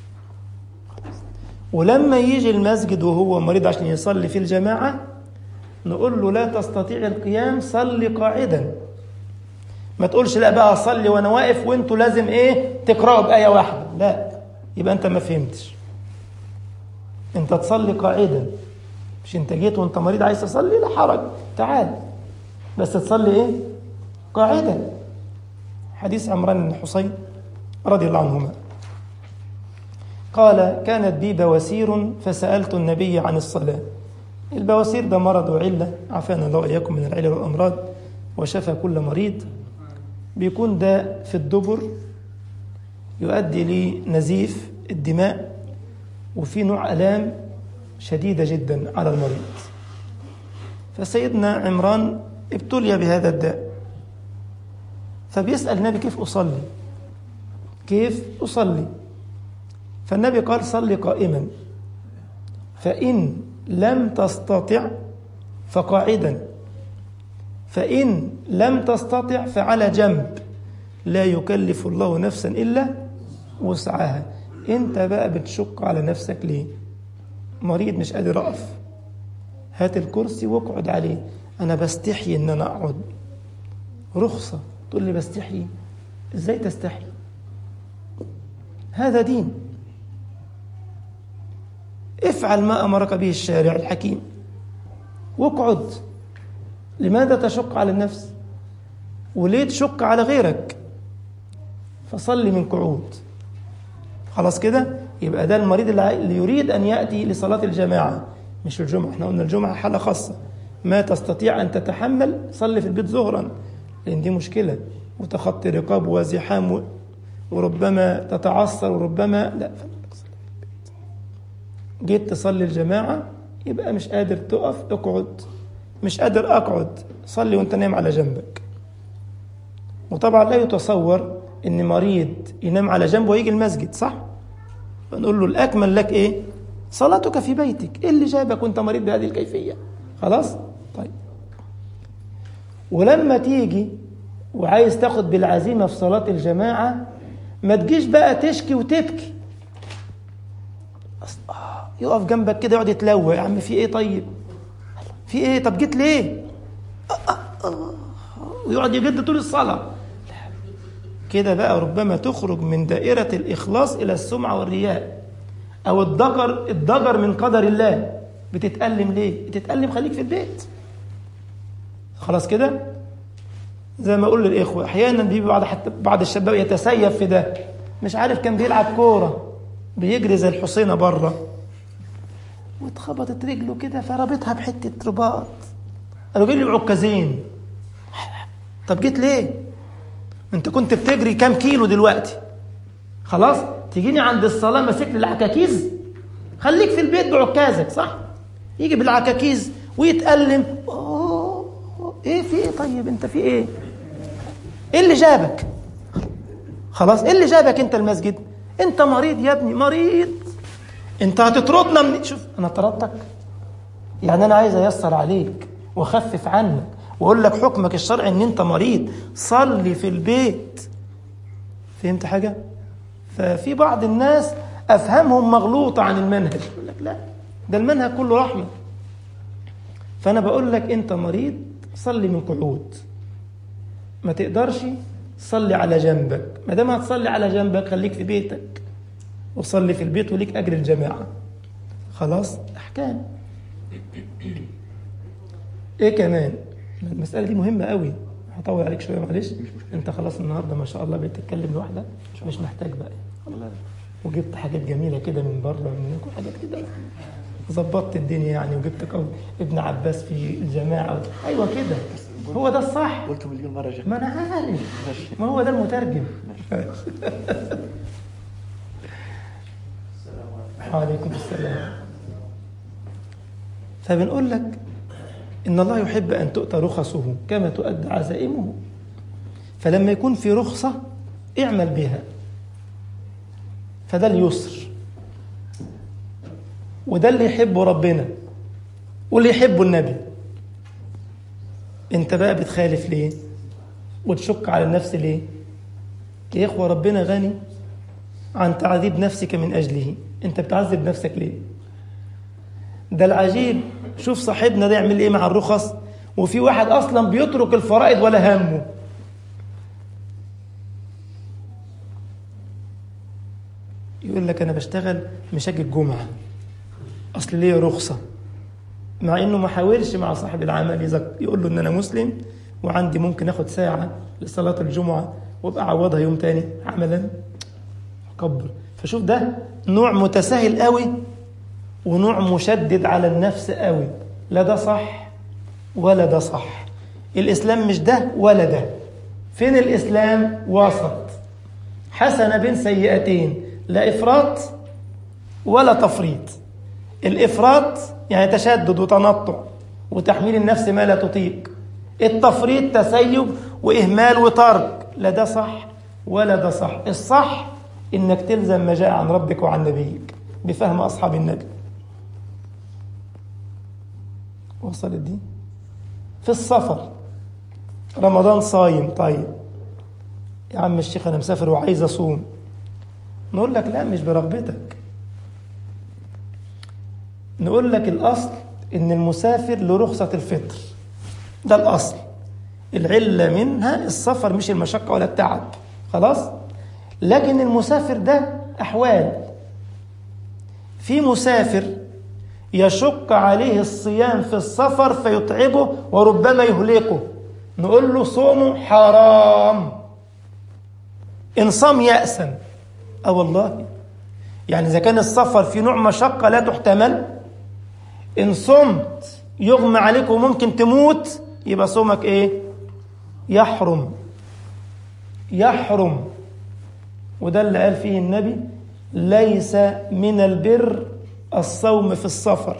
ولما يجي المسجد وهو مريض عشان يصلي في الجماعة نقول له لا تستطيع القيام صلي قاعدا ما تقولش لا بقى اصلي وانا واقف وانتوا لازم ايه تقراوا بآية واحدة لا يبقى انت ما فهمتش انت تصلي قاعدا مش انت جيت وانت مريض عايز تصلي لا حرج تعال بس تصلي ايه قاعدا حديث عمران بن حسين رضي الله عنهما قال كانت بي بواسير فسألت النبي عن الصلاة البواسير ده مرض وعلة عافانا الله وإياكم من العلل والأمراض وشفى كل مريض بيكون ده في الدبر يؤدي لنزيف الدماء وفي نوع ألام شديدة جدا على المريض فسيدنا عمران ابتلي بهذا الداء فبيسأل النبي كيف أصلي كيف أصلي فالنبي قال صل قائما فإن لم تستطع فقاعدا فإن لم تستطع فعلى جنب لا يكلف الله نفسا إلا وسعها انت بقى بتشق على نفسك ليه مريض مش قادر اقف هات الكرسي واقعد عليه انا بستحي ان انا اقعد رخصة تقول لي بستحي ازاي تستحي هذا دين افعل ما امرك به الشارع الحكيم واقعد لماذا تشق على النفس وليه تشق على غيرك فصلي من قعود خلاص كده يبقى ده المريض اللي يريد أن يأتي لصلاة الجماعة مش الجمعة احنا قلنا الجمعة حالة خاصة ما تستطيع أن تتحمل صلي في البيت ظهرا لأن دي مشكلة وتخطي رقاب وزحام وربما تتعثر وربما لا جيت تصلي الجماعة يبقى مش قادر تقف اقعد مش قادر اقعد صلي وانت نايم على جنبك وطبعا لا يتصور ان مريض ينام على جنبه ويجي المسجد صح فنقول له الاكمل لك ايه صلاتك في بيتك ايه اللي جابك وانت مريض بهذه الكيفيه خلاص طيب ولما تيجي وعايز تاخد بالعزيمه في صلاه الجماعه ما تجيش بقى تشكي وتبكي أص... آه يقف جنبك كده يقعد يتلوى يا عم في ايه طيب في ايه طب جيت ليه آه آه آه. ويقعد يجد طول الصلاه كده بقى ربما تخرج من دائرة الإخلاص إلى السمعة والرياء أو الضجر الضجر من قدر الله بتتألم ليه؟ بتتألم خليك في البيت خلاص كده؟ زي ما أقول للإخوة أحيانا بيجي بعض حتى بعض الشباب يتسيف في ده مش عارف كان بيلعب كورة بيجري زي الحصينة بره واتخبطت رجله كده فربطها بحتة رباط قالوا جاي لي بعكازين طب جيت ليه؟ انت كنت بتجري كام كيلو دلوقتي خلاص تجيني عند الصلاه ماسك لي العكاكيز خليك في البيت بعكازك صح يجي بالعكاكيز ويتألم أوه ايه في ايه طيب انت في ايه ايه اللي جابك خلاص ايه اللي جابك انت المسجد انت مريض يا ابني مريض انت هتطردنا من شوف انا طردتك يعني انا عايز ايسر عليك واخفف عنك واقول لك حكمك الشرعي ان انت مريض صلي في البيت فهمت حاجه ففي بعض الناس افهامهم مغلوطه عن المنهج يقول لك لا ده المنهج كله رحمه فانا بقول لك انت مريض صلي من قعود ما تقدرش صلي على جنبك ما دام هتصلي على جنبك خليك في بيتك وصلي في البيت وليك اجر الجماعه خلاص احكام ايه كمان المسألة دي مهمة قوي هطول عليك شوية معلش انت خلاص النهاردة ما شاء الله بتتكلم لوحدك مش محتاج بقى وجبت حاجات جميلة كده من بره منكم حاجات كده ظبطت الدنيا يعني وجبت قول ابن عباس في الجماعة ايوه كده هو ده الصح قلت مليون مرة جاي. ما انا عارف ما هو ده المترجم وعليكم السلام فبنقول لك إن الله يحب أن تؤتى رخصه كما تؤدى عزائمه فلما يكون في رخصة اعمل بها فده اليسر وده اللي يحبه ربنا واللي يحبه النبي انت بقى بتخالف ليه وتشك على النفس ليه يا اخوة ربنا غني عن تعذيب نفسك من أجله انت بتعذب نفسك ليه ده العجيب شوف صاحبنا ده يعمل ايه مع الرخص وفي واحد اصلا بيترك الفرائض ولا همه يقول لك انا بشتغل مش هاجي الجمعه اصل ليا رخصه مع انه ما حاولش مع صاحب العمل يذك... يقول له ان انا مسلم وعندي ممكن اخد ساعه لصلاه الجمعه وابقى اعوضها يوم تاني عملا كبر فشوف ده نوع متساهل قوي ونوع مشدد على النفس قوي لا ده صح ولا ده صح الإسلام مش ده ولا ده فين الإسلام وسط حسنة بين سيئتين لا إفراط ولا تفريط الإفراط يعني تشدد وتنطع وتحميل النفس ما لا تطيق التفريط تسيب وإهمال وترك لا ده صح ولا ده صح الصح إنك تلزم ما جاء عن ربك وعن نبيك بفهم أصحاب النبي وصلت دي في السفر رمضان صايم طيب يا عم الشيخ أنا مسافر وعايز أصوم نقول لك لا مش برغبتك نقول لك الأصل إن المسافر له رخصة الفطر ده الأصل العلة منها السفر مش المشقة ولا التعب خلاص لكن المسافر ده أحوال في مسافر يشق عليه الصيام في السفر فيتعبه وربما يهلكه نقول له صومه حرام إن صام يأسم أه والله يعني إذا كان السفر في نوع مشقة لا تحتمل إن صمت يغمى عليك وممكن تموت يبقى صومك إيه يحرم يحرم وده اللي قال فيه النبي ليس من البر الصوم في السفر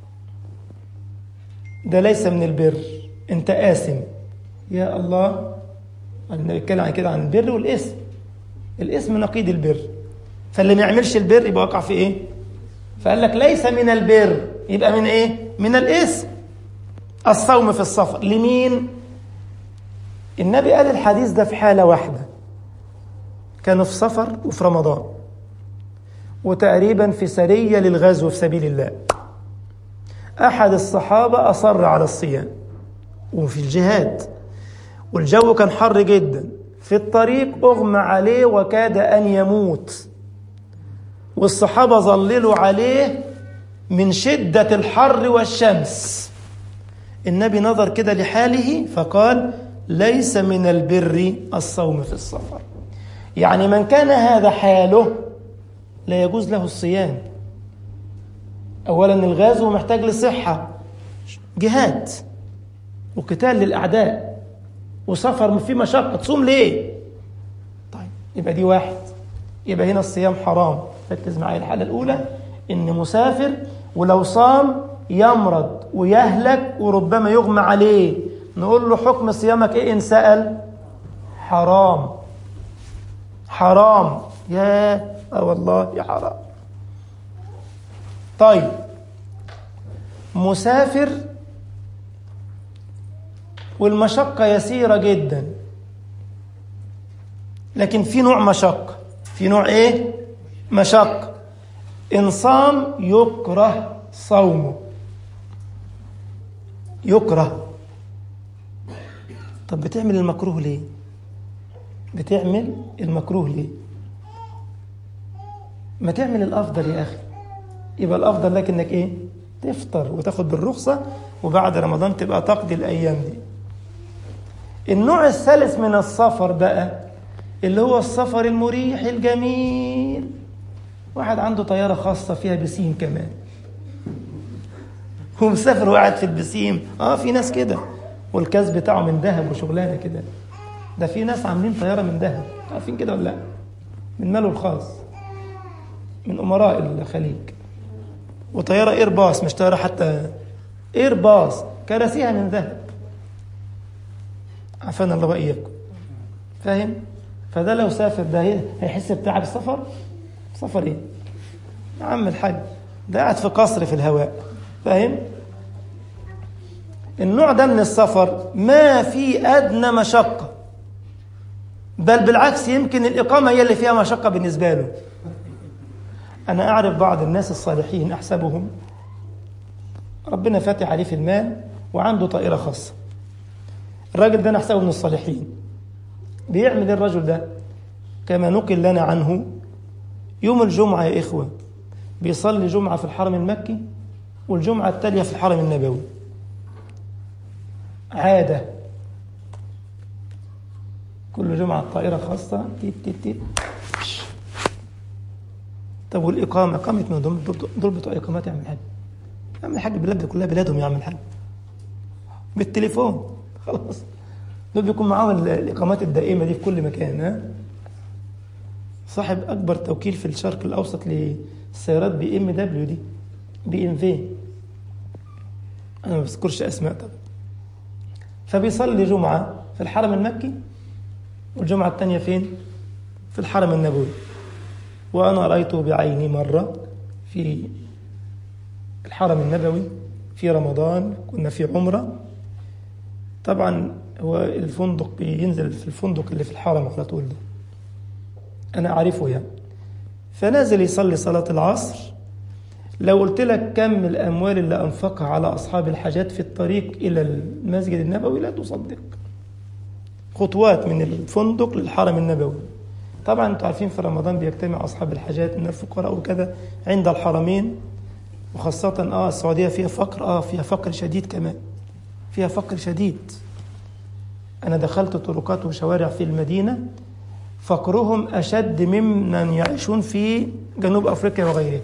ده ليس من البر انت آثم يا الله النبي بيتكلم عن كده عن البر والاسم الاسم نقيض البر فاللي ما يعملش البر يبقى وقع في ايه فقال لك ليس من البر يبقى من ايه من الاسم الصوم في السفر لمين النبي قال الحديث ده في حالة واحدة كانوا في سفر وفي رمضان وتقريبا في سرية للغزو في سبيل الله أحد الصحابة أصر على الصيام وفي الجهاد والجو كان حر جدا في الطريق أغمى عليه وكاد أن يموت والصحابة ظللوا عليه من شدة الحر والشمس النبي نظر كده لحاله فقال ليس من البر الصوم في السفر يعني من كان هذا حاله لا يجوز له الصيام أولا الغازو محتاج لصحة جهاد وقتال للأعداء وسفر في مشقة تصوم ليه طيب يبقى دي واحد يبقى هنا الصيام حرام ركز معايا الحالة الأولى إن مسافر ولو صام يمرض ويهلك وربما يغمى عليه نقول له حكم صيامك إيه إن سأل حرام حرام يا اه والله يا حرام طيب مسافر والمشقة يسيرة جدا لكن في نوع مشقة في نوع ايه مشقة إن صام يكره صومه يكره طب بتعمل المكروه ليه بتعمل المكروه ليه ما تعمل الافضل يا اخي يبقى الافضل لك انك ايه تفطر وتاخد بالرخصه وبعد رمضان تبقى تقضي الايام دي النوع الثالث من السفر بقى اللي هو السفر المريح الجميل واحد عنده طياره خاصه فيها بسيم كمان هو مسافر وقاعد في البسيم اه في ناس كده والكاس بتاعه من ذهب وشغلانه كده ده في ناس عاملين طياره من ذهب عارفين كده ولا لا من ماله الخاص من امراء الخليج وطياره اير باص مش طياره حتى اير باص كراسيها من ذهب عافانا الله واياكم فاهم فده لو سافر ده هيحس بتعب السفر سفر ايه يا عم الحاج ده قاعد في قصر في الهواء فاهم النوع ده من السفر ما في ادنى مشقه بل بالعكس يمكن الاقامه هي اللي فيها مشقه بالنسبه له أنا أعرف بعض الناس الصالحين أحسبهم ربنا فاتح عليه في المال وعنده طائرة خاصة الراجل ده أنا أحسبه من الصالحين بيعمل الرجل ده كما نقل لنا عنه يوم الجمعة يا إخوة بيصلي جمعة في الحرم المكي والجمعة التالية في الحرم النبوي عادة كل جمعة طائرة خاصة تيت تيت تيت طب والإقامة إقامة من دول دول بتوع إقامات يا عم الحاج يا عم الحاج البلاد دي كلها بلادهم يا عم الحاج بالتليفون خلاص دول بيكون معاهم الإقامات الدائمة دي في كل مكان ها صاحب أكبر توكيل في الشرق الأوسط للسيارات بي إم دبليو دي بي إم في أنا ما بذكرش أسماء طبعا فبيصلي جمعة في الحرم المكي والجمعة الثانية فين؟ في الحرم النبوي وأنا رأيته بعيني مرة في الحرم النبوي في رمضان كنا في عمرة طبعا هو الفندق بينزل في الفندق اللي في الحرم على طول ده أنا أعرفه يعني فنازل يصلي صلاة العصر لو قلت لك كم الأموال اللي أنفقها على أصحاب الحاجات في الطريق إلى المسجد النبوي لا تصدق خطوات من الفندق للحرم النبوي طبعا انتوا عارفين في رمضان بيجتمع أصحاب الحاجات من الفقراء وكذا عند الحرمين وخاصة اه السعودية فيها فقر اه فيها فقر شديد كمان فيها فقر شديد أنا دخلت طرقات وشوارع في المدينة فقرهم أشد ممن يعيشون في جنوب أفريقيا وغيرها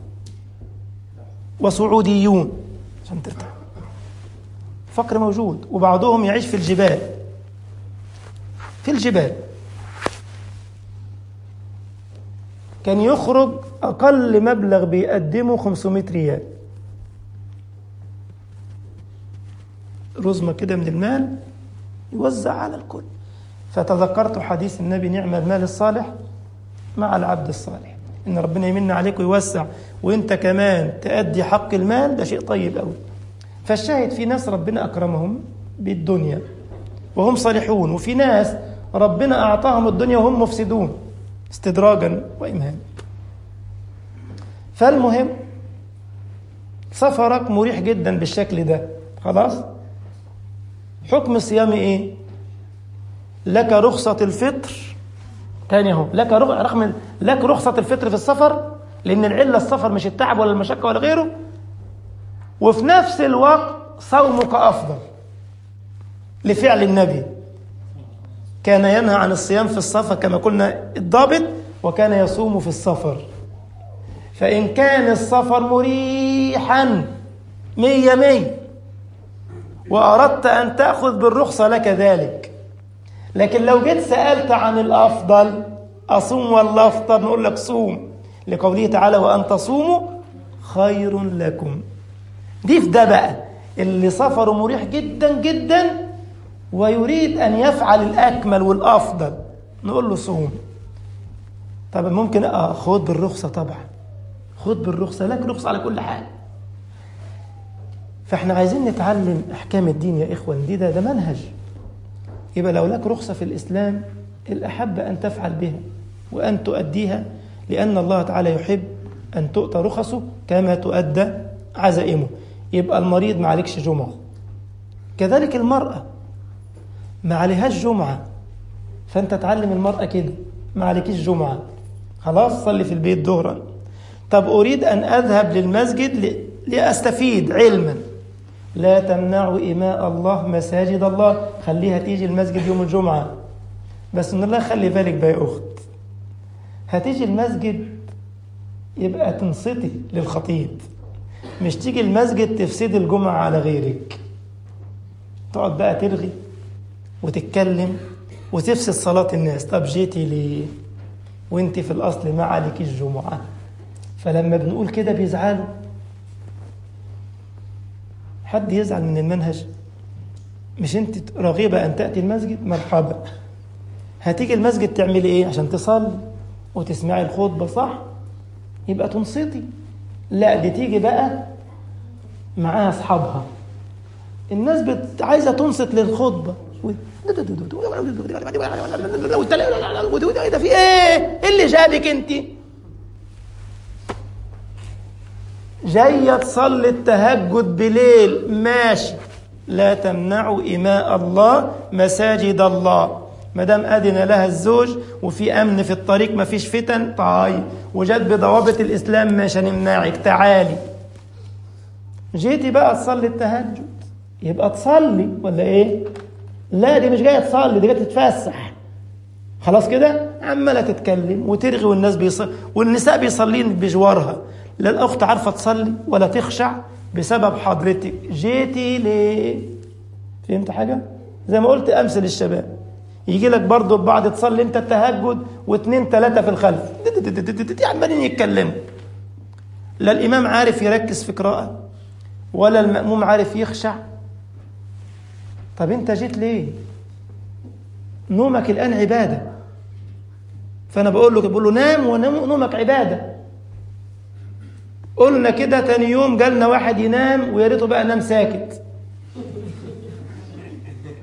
وسعوديون عشان ترتاح فقر موجود وبعضهم يعيش في الجبال في الجبال كان يخرج أقل مبلغ بيقدمه 500 ريال رزمة كده من المال يوزع على الكل فتذكرت حديث النبي نعم المال الصالح مع العبد الصالح إن ربنا يمن عليك ويوسع وإنت كمان تأدي حق المال ده شيء طيب أوي فالشاهد في ناس ربنا أكرمهم بالدنيا وهم صالحون وفي ناس ربنا أعطاهم الدنيا وهم مفسدون استدراجا وإمهانا فالمهم سفرك مريح جدا بالشكل ده خلاص حكم الصيام ايه لك رخصة الفطر تاني اهو لك رخ... رغم لك رخصة الفطر في السفر لأن العلة السفر مش التعب ولا المشقة ولا غيره وفي نفس الوقت صومك أفضل لفعل النبي كان ينهى عن الصيام في السفر كما قلنا الضابط وكان يصوم في السفر فإن كان السفر مريحا مية مية وأردت أن تأخذ بالرخصة لك ذلك لكن لو جيت سألت عن الأفضل أصوم ولا أفطر نقول لك صوم لقوله تعالى وأن تصوموا خير لكم دي في ده بقى اللي سفره مريح جدا جدا ويريد أن يفعل الأكمل والأفضل نقول له صوم طب ممكن آه خد بالرخصة طبعا خد بالرخصة لك رخصة على كل حال فاحنا عايزين نتعلم احكام الدين يا اخوان دي ده, ده منهج يبقى لو لك رخصه في الاسلام الاحب ان تفعل بها وان تؤديها لان الله تعالى يحب ان تؤتى رخصه كما تؤدى عزائمه يبقى المريض ما عليكش جمعه كذلك المراه ما عليهاش جمعه فانت تعلم المراه كده ما عليكيش جمعه خلاص صلي في البيت ظهرا طب اريد ان اذهب للمسجد لاستفيد علما لا تمنعوا إماء الله مساجد الله خليها تيجي المسجد يوم الجمعة بس من الله خلي بالك بقى يا أخت هتيجي المسجد يبقى تنصتي للخطيب مش تيجي المسجد تفسد الجمعة على غيرك تقعد بقى ترغي وتتكلم وتفسد صلاة الناس طب جيتي ليه وانت في الأصل ما عليكيش جمعة فلما بنقول كده بيزعلوا حد يزعل من المنهج مش انت راغبة ان تأتي المسجد مرحبا هتيجي المسجد تعملي ايه عشان تصلي وتسمعي الخطبة صح يبقى تنصتي لا دي تيجي بقى معاها اصحابها الناس بت... عايزة تنصت للخطبة ده في ايه ايه اللي جابك انت جاية تصلي التهجد بليل ماشي لا تمنعوا إماء الله مساجد الله ما دام أذن لها الزوج وفي أمن في الطريق ما فيش فتن طيب وجد بضوابط الإسلام مش هنمنعك تعالي جيتي بقى تصلي التهجد يبقى تصلي ولا إيه؟ لا دي مش جاية تصلي دي جاية تتفسح خلاص كده عمالة تتكلم وترغي والناس بيصلي والنساء بيصلين بجوارها لا الأخت عارفة تصلي ولا تخشع بسبب حضرتك جيتي ليه فهمت حاجة زي ما قلت أمس للشباب يجي لك برضه البعض تصلي انت التهجد واثنين ثلاثة في الخلف عمالين يتكلموا لا الإمام عارف يركز في قراءة ولا المأموم عارف يخشع طب انت جيت ليه نومك الآن عبادة فأنا بقول له بقول له نام ونومك عبادة قلنا كده تاني يوم جالنا واحد ينام ويا ريته بقى نام ساكت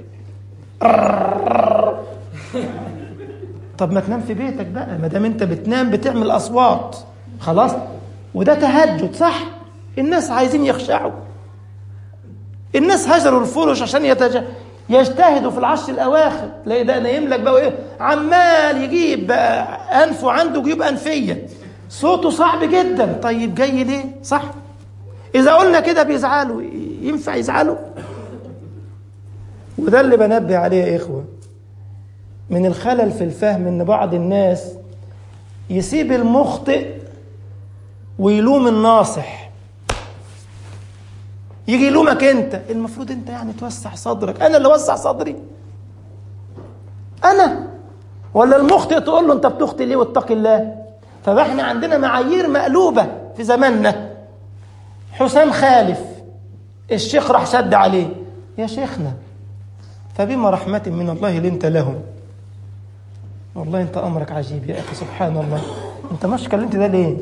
طب ما تنام في بيتك بقى ما دام انت بتنام بتعمل اصوات خلاص وده تهجد صح الناس عايزين يخشعوا الناس هجروا الفرش عشان يتج... يجتهدوا في العشر الاواخر تلاقي ده نايم لك بقى ايه عمال يجيب بقى انفه عنده جيوب انفيه صوته صعب جدا طيب جاي ليه صح اذا قلنا كده بيزعلوا ينفع يزعلوا وده اللي بنبه عليه يا اخوه من الخلل في الفهم ان بعض الناس يسيب المخطئ ويلوم الناصح يجي يلومك انت المفروض انت يعني توسع صدرك انا اللي اوسع صدري انا ولا المخطئ تقول له انت بتخطئ ليه واتقي الله فاحنا عندنا معايير مقلوبه في زماننا حسام خالف الشيخ راح شد عليه يا شيخنا فبما رحمة من الله لنت لهم والله انت امرك عجيب يا اخي سبحان الله انت مش كلمت ده ليه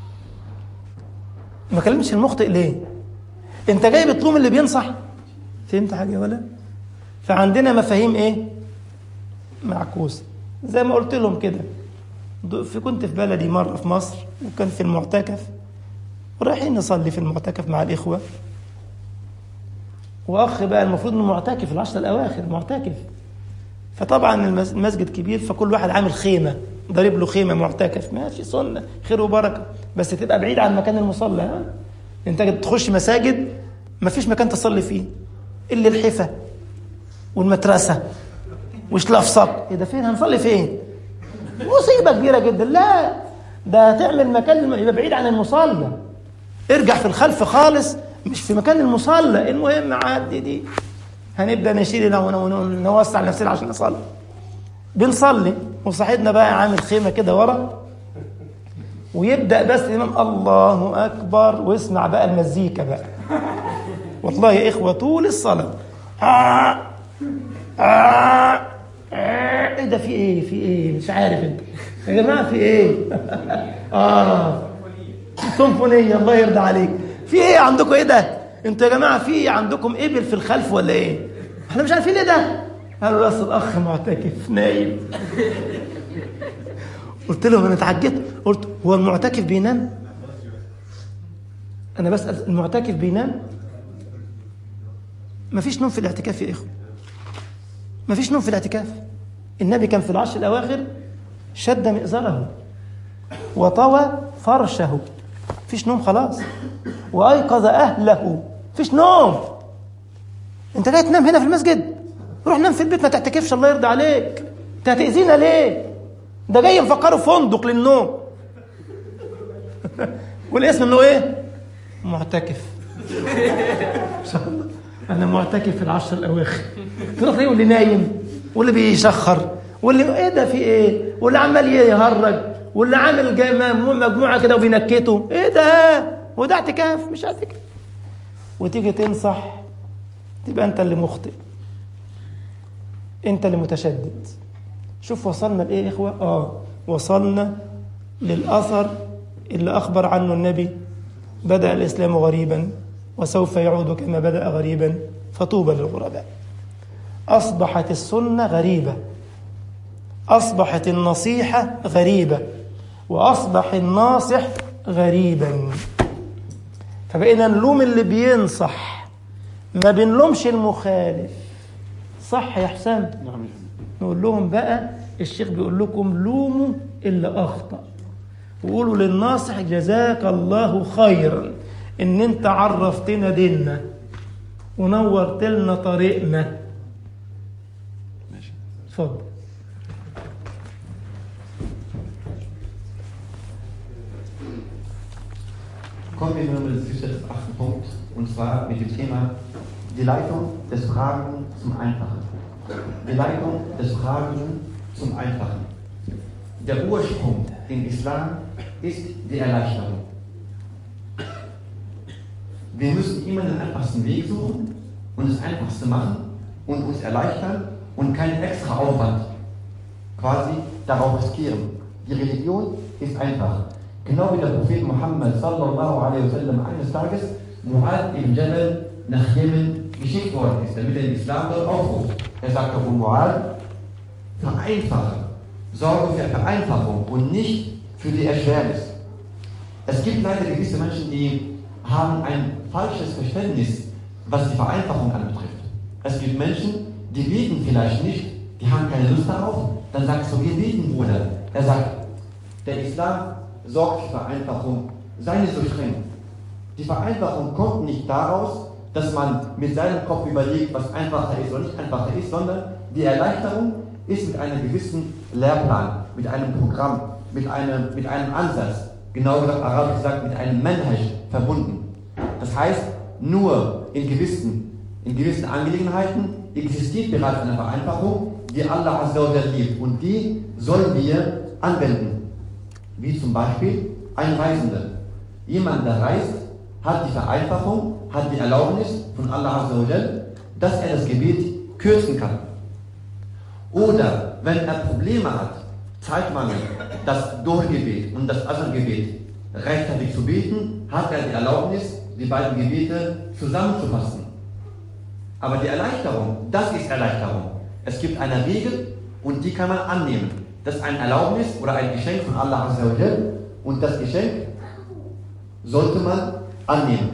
ما كلمتش المخطئ ليه انت جاي بتلوم اللي بينصح فهمت حاجه ولا فعندنا مفاهيم ايه معكوسه زي ما قلت لهم كده في كنت في بلدي مره في مصر وكان في المعتكف ورايحين نصلي في المعتكف مع الاخوه واخ بقى المفروض انه معتكف العشر الاواخر معتكف فطبعا المسجد كبير فكل واحد عامل خيمه ضارب له خيمه معتكف ماشي سنه خير وبركه بس تبقى بعيد عن مكان المصلى ها انت تخش مساجد ما فيش مكان تصلي فيه الا الحفه والمدرسه وشلافصك ايه ده فين هنصلي فين مصيبه كبيره جدا لا ده هتعمل مكان يبقى بعيد عن المصلى ارجع في الخلف خالص مش في مكان المصلى المهم عدي دي هنبدا نشيل ونوسع نفسنا عشان نصلي بنصلي وصاحبنا بقى عامل خيمه كده ورا ويبدا بس الامام الله اكبر واسمع بقى المزيكا بقى والله يا اخوه طول الصلاه آه آه آه ايه ده في ايه في ايه مش عارف انت يا جماعه في ايه اه سيمفونيه الله يرضى عليك في ايه عندكم ايه ده انتوا يا جماعه في عندكم ابل في الخلف ولا ايه احنا مش عارفين ايه ده قالوا بس الاخ معتكف نايم قلت لهم انا اتعجبت قلت هو المعتكف بينام انا بسال المعتكف بينام مفيش نوم في الاعتكاف يا اخوه مفيش نوم في الاعتكاف النبي كان في العشر الاواخر شد مئزره وطوى فرشه فيش نوم خلاص وايقظ اهله فيش نوم انت جاي تنام هنا في المسجد روح نام في البيت ما تعتكفش الله يرضى عليك انت هتاذينا ليه ده جاي مفكره فندق للنوم والاسم انه ايه معتكف ان شاء الله انا معتكف في العشر الاواخر تروح تلاقيه واللي نايم واللي بيشخر واللي ايه ده في ايه واللي عمال يهرج واللي عامل مجموعه كده وبينكته ايه ده هو ده اعتكاف مش اعتكاف وتيجي تنصح تبقى انت اللي مخطئ انت اللي متشدد شوف وصلنا لايه يا اخوه اه وصلنا للاثر اللي اخبر عنه النبي بدا الاسلام غريبا وسوف يعود كما بدا غريبا فطوبى للغرباء اصبحت السنه غريبه اصبحت النصيحه غريبه واصبح الناصح غريبا فبقينا نلوم اللي بينصح ما بنلومش المخالف صح يا حسام نقول لهم بقى الشيخ بيقول لكم لوموا اللي اخطا وقولوا للناصح جزاك الله خيرا ان انت عرفتنا ديننا ونورت لنا طريقنا اتفضل Kommen wir nun zu dem achten Punkt, und zwar mit dem Thema die Leitung des Fragen zum Einfachen. Die Leitung des Fragen zum Einfachen. Der Ursprung im Islam ist die Erleichterung. Wir müssen immer den einfachsten Weg suchen und das Einfachste machen und uns erleichtern und keinen extra Aufwand quasi darauf riskieren. Die Religion ist einfach. Genau wie der Prophet Muhammad sallallahu alaihi wasallam eines Tages Mu'ad ibn Jabal nach Jemen geschickt worden ist, damit er den Islam dort aufruft. Er sagte, Abu Mu'ad, vereinfache, sorge für Vereinfachung und nicht für die Erschwernis. Es gibt leider gewisse Menschen, die haben ein falsches Verständnis, was die Vereinfachung anbetrifft. Es gibt Menschen, die beten vielleicht nicht, die haben keine Lust darauf, dann sagst du, wir beten, Bruder. Er sagt, der Islam sorgt für Vereinfachung, sei nicht so streng. Die Vereinfachung kommt nicht daraus, dass man mit seinem Kopf überlegt, was einfacher ist oder nicht einfacher ist, sondern die Erleichterung ist mit einem gewissen Lehrplan, mit einem Programm, mit einem, mit einem Ansatz, genau gesagt, arabisch gesagt, mit einem Manhaj verbunden. Das heißt, nur in gewissen, in gewissen Angelegenheiten existiert bereits eine Vereinfachung, die Allah Azza wa liebt. Und die sollen wir anwenden. Wie zum Beispiel ein Reisender. Jemand, der reist, hat die Vereinfachung, hat die Erlaubnis von Allah Azza wa dass er das Gebet kürzen kann. Oder wenn er Probleme hat, Zeitmangel, das Durchgebet und das Asr-Gebet rechtzeitig zu beten, hat er die Erlaubnis, die beiden Gebete zusammenzufassen. Aber die Erleichterung, das ist Erleichterung. Es gibt eine Regel und die kann man annehmen. Das ist ein Erlaubnis oder ein Geschenk von Allah Azza wa und das Geschenk sollte man annehmen.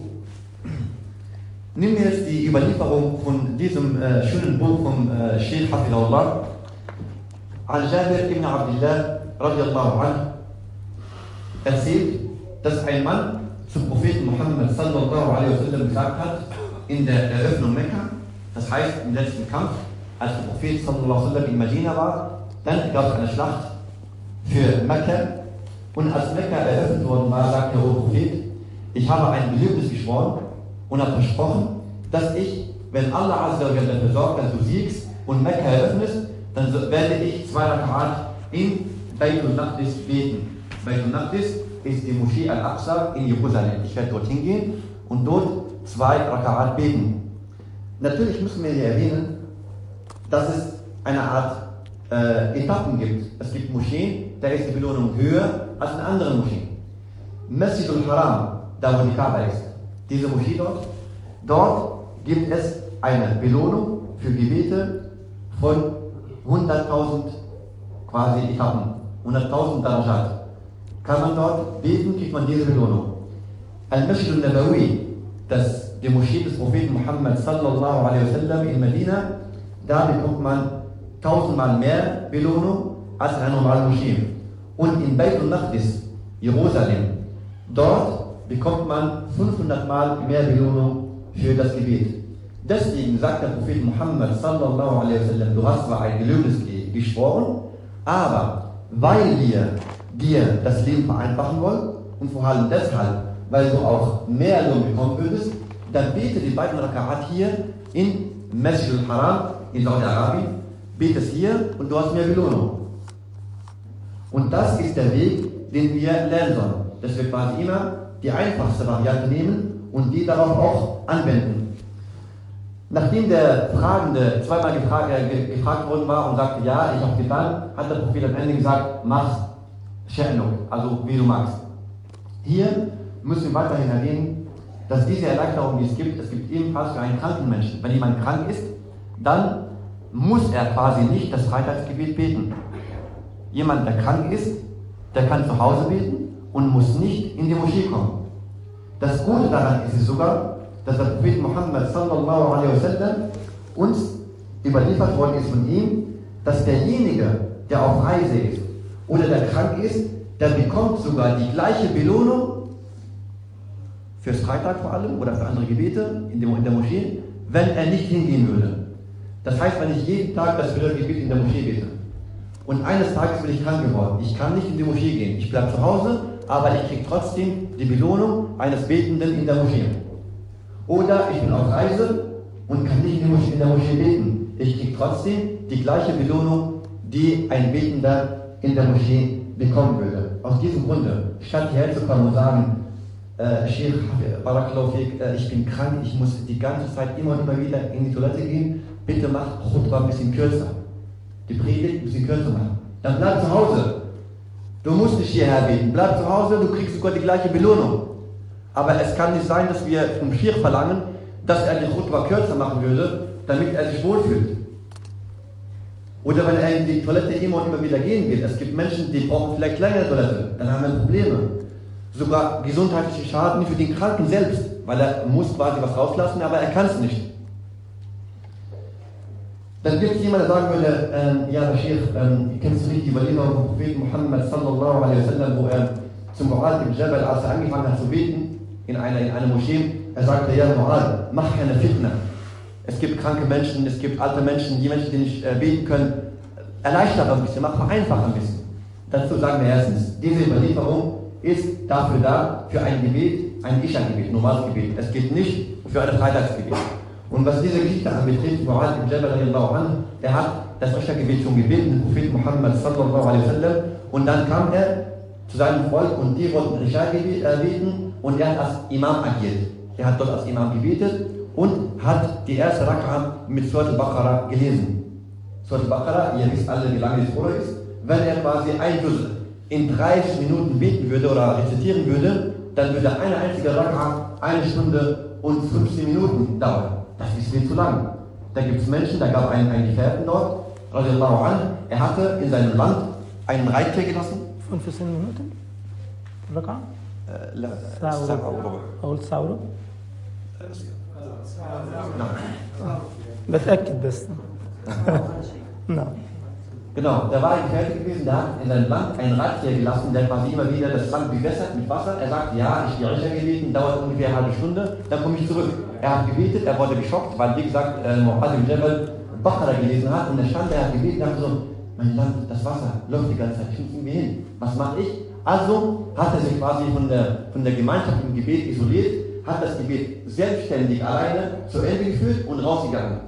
Nehmen wir jetzt die Überlieferung von diesem äh, schönen Buch vom äh, Sheikh Hafidullah an Jabir ibn Abdullah radiallahu anhu erzählt, dass ein Mann zum Propheten Muhammad sallallahu alaihi wasallam gesagt hat, in der Eröffnung Mekka, das heißt im letzten Kampf, als der Prophet sallallahu alaihi wasallam in Medina war, dann gab es eine Schlacht für Mekka und als Mekka eröffnet worden war, sagte der Prophet, ich habe ein Gelübnis geschworen und habe versprochen, dass ich, wenn Allah Azza wa dafür sorgt, dass du siegst und Mekka eröffnest, dann werde ich zwei Rakat in Beitul Naqdis beten. Beitul Naqdis ist die Moschee Al-Aqsa in Jerusalem. Ich werde dorthin gehen und dort zwei Rakat beten. Natürlich müssen wir hier erwähnen, dass es eine Art äh, Etappen gibt. Es gibt Moscheen, da ist die Belohnung höher als in anderen Moscheen. Masjid al-Haram, da wo die Kaaba ist, diese Moschee dort, dort gibt es eine Belohnung für Gebete von 100.000 quasi Etappen, 100.000 Darajat. Kann man dort beten, kriegt man diese Belohnung. Al-Masjid al-Nabawi, das die Moschee des Propheten Muhammad sallallahu alaihi wasallam in Medina, da bekommt man tausendmal mehr Belohnung als in einer normalen Moschee. Und in Beit al-Naqdis, Jerusalem, dort bekommt man 500 Mal mehr Belohnung für das Gebet. Deswegen sagt der Prophet Muhammad sallallahu alaihi wasallam, du hast zwar ein Gelöbnis geschworen, aber weil wir dir das Leben vereinfachen wollen und vor allem deshalb, weil du auch mehr Lohn bekommen würdest, dann bete die beiden Rakaat hier in Masjid al-Haram in Saudi-Arabien, bete es hier und du hast mehr Belohnung. Und das ist der Weg, den wir lernen sollen. Dass wir quasi immer die einfachste Variante nehmen und die darauf auch anwenden. Nachdem der Fragende zweimal gefragt, äh, gefragt worden war und sagte, ja, ich habe getan, hat der Prophet am Ende gesagt, mach Sha'nuk, also wie du magst. Hier müssen wir weiterhin erwähnen, dass diese Erleichterung, die es gibt, es gibt ebenfalls für einen kranken Menschen. Wenn jemand krank ist, dann muss er quasi nicht das Freitagsgebet beten. Jemand, der krank ist, der kann zu Hause beten und muss nicht in die Moschee kommen. Das Gute daran ist es sogar, dass der Prophet Muhammad sallallahu alaihi wasallam uns überliefert worden ist von ihm, dass derjenige, der auf Reise ist oder der krank ist, der bekommt sogar die gleiche Belohnung fürs Freitag vor allem oder für andere Gebete in der Moschee, wenn er nicht hingehen würde. Das heißt, wenn ich jeden Tag das Gebet in der Moschee bete und eines Tages bin ich krank geworden, ich kann nicht in die Moschee gehen, ich bleibe zu Hause, aber ich kriege trotzdem die Belohnung eines Betenden in der Moschee. Oder ich bin auf Reise und kann nicht in, Moschee, in der Moschee beten. Ich kriege trotzdem die gleiche Belohnung, die ein Betender in der Moschee bekommen würde. Aus diesem Grunde, statt hierher zu kommen und sagen, äh, Sheikh Barakalofik, äh, ich bin krank, ich muss die ganze Zeit immer und immer wieder in die Toilette gehen, bitte mach Khutbah ein bisschen kürzer. Die Predigt ein bisschen kürzer machen. Dann bleib zu Hause. Du musst nicht hierher beten. Bleib zu Hause, du kriegst sogar die gleiche Belohnung. Aber es kann nicht sein, dass wir vom Schirr verlangen, dass er die Khutbah kürzer machen würde, damit er sich wohlfühlt. Oder wenn er in die Toilette immer und immer wieder gehen will. Es gibt Menschen, die brauchen vielleicht längere Toilette, dann haben wir Probleme. Sogar gesundheitliche Schaden für den Kranken selbst, weil er muss quasi was rauslassen, aber er kann es nicht. Dann gibt es jemanden, der sagen würde, ähm, ja, Bashir, ähm, kennst du nicht die Walima vom Propheten Muhammad sallallahu alaihi wasallam, wo er zum Mu'ad ibn Jabal, als er angefangen hat zu beten, in einer, in einer Moschee, er sagte, ja, Mu'ad, mach keine Fitna. Es gibt kranke Menschen, es gibt alte Menschen, die Menschen, die nicht äh, beten können. Erleichtere ein bisschen, mach vereinfache ein bisschen. Dazu sagen wir erstens, diese Überlieferung ist dafür da, für ein Gebet, ein Isha-Gebet, normales Gebet. Es geht nicht für ein Freitagsgebet. Und was diese Geschichte anbetrifft, Mu'ad ibn Jabal radiallahu anhu, er hat das Isha-Gebet schon gebeten, den Prophet Muhammad sallallahu alaihi wasallam, und dann kam er zu seinem Volk und die wollten Isha äh, beten und er hat als Imam agiert. Er hat dort als Imam gebetet und hat die erste Raka'a mit Surat al-Baqarah gelesen. Surat al-Baqarah, ihr wisst alle, wie lange die Sura ist. Wenn er quasi ein Juz in 30 Minuten beten würde oder rezitieren würde, dann würde eine einzige Raka'a eine Stunde und 15 Minuten dauern. Das ist viel zu lang. Da gibt es Menschen, da gab einen, einen Gefährten dort, radiallahu an, er hatte in seinem Land einen Reittier gelassen. 15 Minuten ركعة Äh, la- ساعة Sa'a وربع وربع. أو ساعة وربع نعم. بتأكد بس نعم Genau, da war ein Gefährte gewesen, der hat in seinem Land ein Reittier gelassen, der quasi immer wieder das Land bewässert mit Wasser. Er sagt, ja, ich gehe Risha gebeten, dauert ungefähr eine halbe Stunde, dann komme ich zurück. Er hat gebetet, er wurde geschockt, weil wie gesagt, äh, Muhammad ibn Jabal Baqara gelesen hat und er stand, er hat gebetet, er dachte so, mein Land, das Wasser läuft die ganze Zeit, ich muss irgendwie hin. Was mache ich? Also hat er sich quasi von der, von der Gemeinschaft im Gebet isoliert, hat das Gebet selbstständig alleine zu Ende geführt und rausgegangen.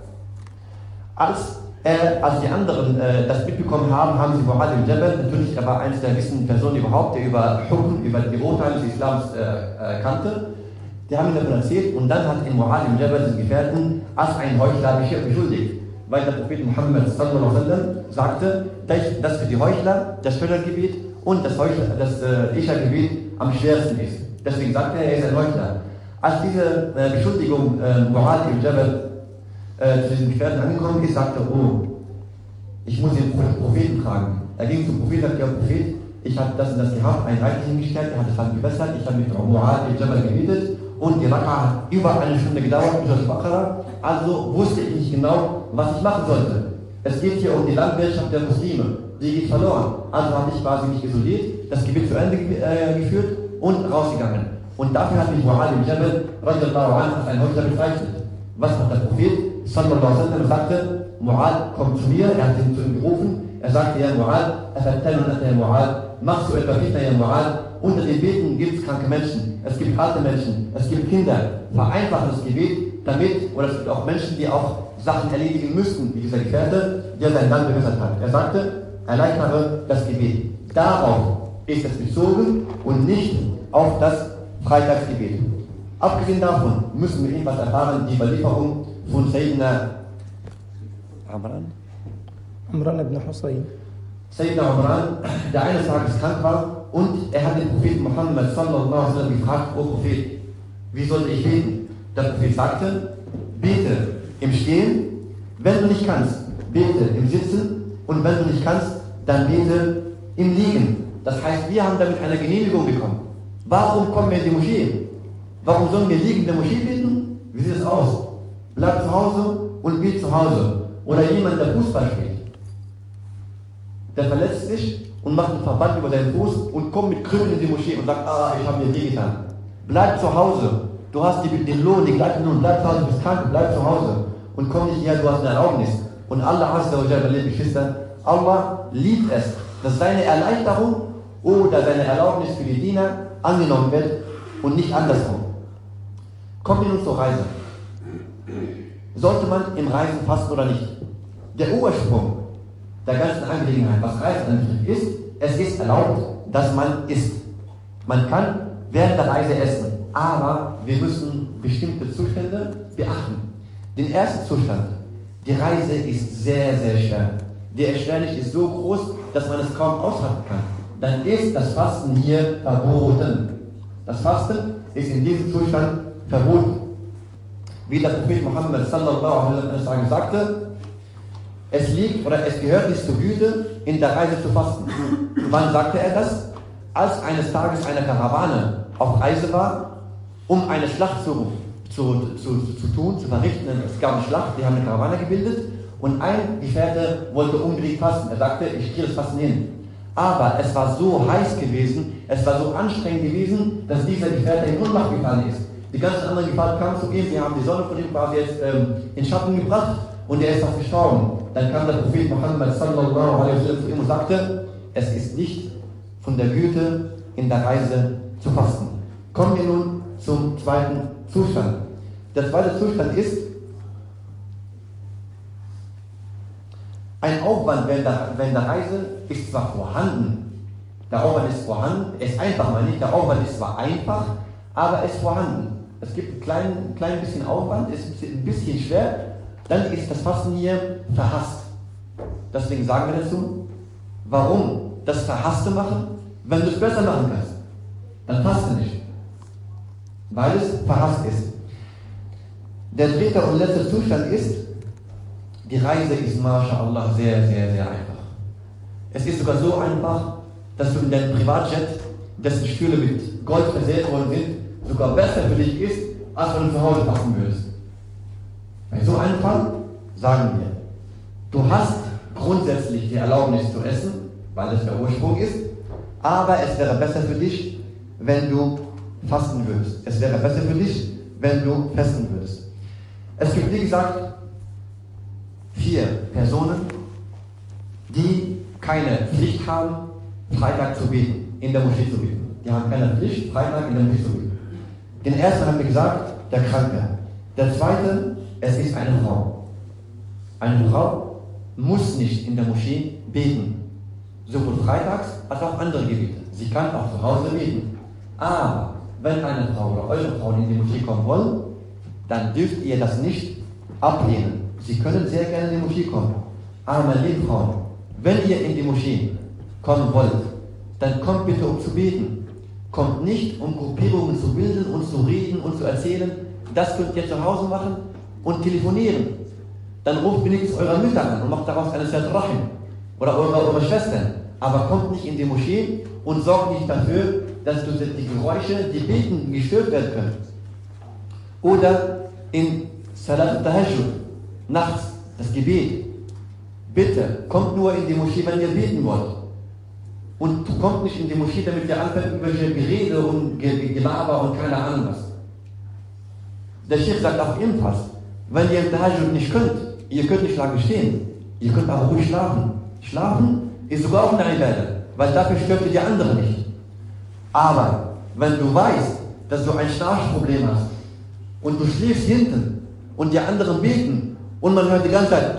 Als, äh, als die anderen äh, das mitbekommen haben, haben sie Muhammad ibn Jabal, natürlich er war eines der wissenden Personen überhaupt, der über Hukm, über die Urteile des Islams äh, äh, kannte, die haben ihm davon erzählt und dann hat ihn Muhammad ibn Jabal, den Gefährten, als ein Heuchler beschuldigt. Weil der Prophet Muhammad sallallahu alaihi wasallam sagte, dass- dass für die Heuchler das Völlergebet und das, Heuchler, das äh, Isha-Gebet am schwersten ist. Deswegen sagte er, er ist ein Heuchler. Als diese äh, Beschuldigung äh, Muhammad ibn Jabal äh, zu den Gefährten angekommen ist, sagte er, oh, ich muss den Pro- Propheten fragen. Er ging zum Propheten und sagte, ja Prophet, ich habe das und das gehabt, ein Reiter hingestellt, er hat das Land gewässert, ich habe mit Mu'ad ibn Jabal gebetet und die Raka hat über eine Stunde gedauert, bis das Baqarah, also wusste ich nicht genau, was ich machen sollte. Es geht hier um die Landwirtschaft der Muslime, die geht verloren. Also habe ich quasi mich isoliert, das Gebet zu Ende ge- äh, geführt und rausgegangen. Und dafür hat mich Mu'ad ibn Jabal radiallahu anhu als ein Heuchler bezeichnet. Was macht der Prophet? Sallallahu alaihi wasallam sagte, Mu'ad, komm zu mir, er hat ihn zu ihm gerufen, er sagte, ja Mu'ad, afattanunaka ya Mu'ad, machst du etwa Fitna, ja Mu'ad? Unter den Beten gibt es kranke Menschen, es gibt alte Menschen, es gibt Kinder. Vereinfacht das Gebet, damit, oder es gibt auch Menschen, die auch Sachen erledigen müssten, wie dieser Gefährte, der sein Land bewässert hat. Er sagte, erleichtere das Gebet. Darauf ist es bezogen und nicht auf das Freitagsgebet. Abgesehen davon müssen wir etwas erfahren, die Überlieferung von Sayyidina Amran. عمران بن حسين Sayyidina Amran, der eines Tages krank war und er hat den Propheten Muhammad sallallahu alaihi wasallam gefragt, O Prophet, wie sollte ich beten? Der Prophet sagte, bete im Stehen, wenn du nicht kannst, bete im Sitzen und wenn du nicht kannst, dann bete im Liegen. Das heißt, wir haben damit eine Genehmigung bekommen. Warum kommen wir in die Moschee? Warum sollen wir liegen in der Moschee beten? Wie sieht es aus? Bleib zu Hause und bet zu Hause. Oder jemand, der Fußball spielt. Der verletzt sich und macht einen Verband über seinen Fuß und kommt mit Krümmeln in die Moschee und sagt, ah, ich habe mir wehgetan. Bleib zu Hause. Du hast die, den Lohn, die gleichen Lohn. Bleib zu Hause, du bist krank, bleib zu Hause. Und komm nicht her, du hast eine Erlaubnis. Und Allah Azza wa Jalla, liebe Geschwister, Allah liebt es, dass seine Erleichterung oder seine Erlaubnis für die Diener angenommen wird und nicht andersrum. Kommen wir nun zur Reise. Sollte man im Reisen fasten oder nicht? Der Ursprung der ganzen Angelegenheit, was Reisen anbetrifft, ist, es ist erlaubt, dass man isst. Man kann während der Reise essen, aber wir müssen bestimmte Zustände beachten. Den ersten Zustand, die Reise ist sehr, sehr schwer. Die Erschwernis ist so groß, dass man es kaum aushalten kann. Dann ist das Fasten hier verboten. Das Fasten ist in diesem Zustand verboten. wie der Prophet Muhammad sallallahu alaihi wasallam sagte, es liegt oder es gehört nicht zur Güte, in der Reise zu fasten. Und wann sagte er das? Als eines Tages eine Karawane auf Reise war, um eine Schlacht zu, zu, zu, zu tun, zu verrichten. Es gab eine Schlacht, die haben eine Karawane gebildet und ein Gefährte wollte unbedingt fasten. Er sagte, ich kriege das Fasten hin. Aber es war so heiß gewesen, es war so anstrengend gewesen, dass dieser Gefährte in Unmacht gefallen ist. Die ganzen anderen Gefährten kamen zu ihm, die haben die Sonne von ihm quasi jetzt ähm, in Schatten gebracht und er ist fast gestorben. Dann kam der Prophet Muhammad sallallahu alaihi wasallam zu ihm und sagte, es ist nicht von der Güte in der Reise zu fasten. Kommen wir nun zum zweiten Zustand. Der zweite Zustand ist, ein Aufwand während der, während der Reise ist zwar vorhanden, der Aufwand ist vorhanden, es ist einfach mal nicht, der Aufwand ist zwar einfach, aber es ist vorhanden. Es gibt ein klein, klein bisschen Aufwand, ist ein bisschen schwer, dann ist das Fasten hier verhasst. Deswegen sagen wir dazu, warum das Verhasste machen, wenn du es besser machen kannst. Dann faste nicht. Weil es verhasst ist. Der dritte und letzte Zustand ist, die Reise ist, mashallah, sehr, sehr, sehr einfach. Es ist sogar so einfach, dass du in deinem Privatjet, dessen Stühle mit Gold versehen worden sind, sogar besser für dich ist, als wenn du zu Hause fasten würdest. Bei so einem Fall sagen wir, du hast grundsätzlich die Erlaubnis zu essen, weil das der Ursprung ist, aber es wäre besser für dich, wenn du fasten würdest. Es wäre besser für dich, wenn du festen würdest. Es gibt, wie gesagt, vier Personen, die keine Pflicht haben, Freitag zu beten, in der Moschee zu beten. Die haben keine Pflicht, Freitag in der Moschee zu beten. Den ersten haben wir gesagt, der Kranke. Der zweite, es ist eine Frau. Eine Frau muss nicht in der Moschee beten. Sowohl freitags als auch andere Gebete. Sie kann auch zu Hause beten. Aber wenn eine Frau oder eure Frauen in die Moschee kommen wollen, dann dürft ihr das nicht ablehnen. Sie können sehr gerne in die Moschee kommen. Aber meine lieben Frauen, wenn ihr in die Moschee kommen wollt, dann kommt bitte um zu beten. Kommt nicht, um Gruppierungen zu bilden und zu reden und zu erzählen. Das könnt ihr zu Hause machen und telefonieren. Dann ruft wenigstens eure Mütter an und macht daraus eine Sat Rahim. Oder eure, eure Schwestern. Aber kommt nicht in die Moschee und sorgt nicht dafür, dass du die Geräusche, die Beten gestört werden können. Oder in Salat Tahajjud, nachts, das Gebet. Bitte, kommt nur in die Moschee, wenn ihr beten wollt. Und kommt nicht in die Moschee, damit ihr anfängt über Gerede und Gelaber und keine Ahnung was. Der Chef sagt auch ebenfalls, wenn ihr im Tahajjud nicht könnt, ihr könnt nicht lange stehen, ihr könnt aber ruhig schlafen. Schlafen ist sogar auch eine Ibadah, weil dafür stört ihr die andere nicht. Aber wenn du weißt, dass du ein Schlafproblem hast und du schläfst hinten und die anderen beten und man hört die ganze Zeit,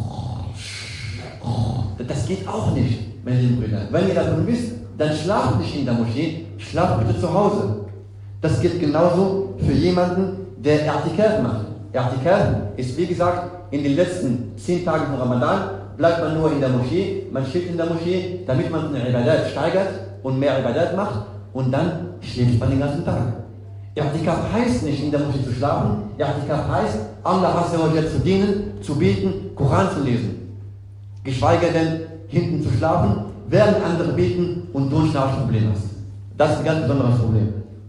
das geht auch nicht, meine lieben Brüder. Wenn ihr davon wisst, dann schlaft nicht in der Moschee, schlaft bitte zu Hause. Das gilt genauso für jemanden, der Ertikaf macht. Ertikaf ist, wie gesagt, in den letzten zehn Tagen von Ramadan bleibt man nur in der Moschee, man steht in der Moschee, damit man seine Ibadat steigert und mehr Ibadat macht und dann schläft man den ganzen Tag. I'tikaf heißt nicht, in der Moschee zu schlafen. I'tikaf heißt, Allah Azza zu dienen, zu beten, Koran zu lesen. Geschweige denn, hinten zu schlafen, während andere beten und du ein Schlafproblem hast. Das ist ein ganz besonderes Problem.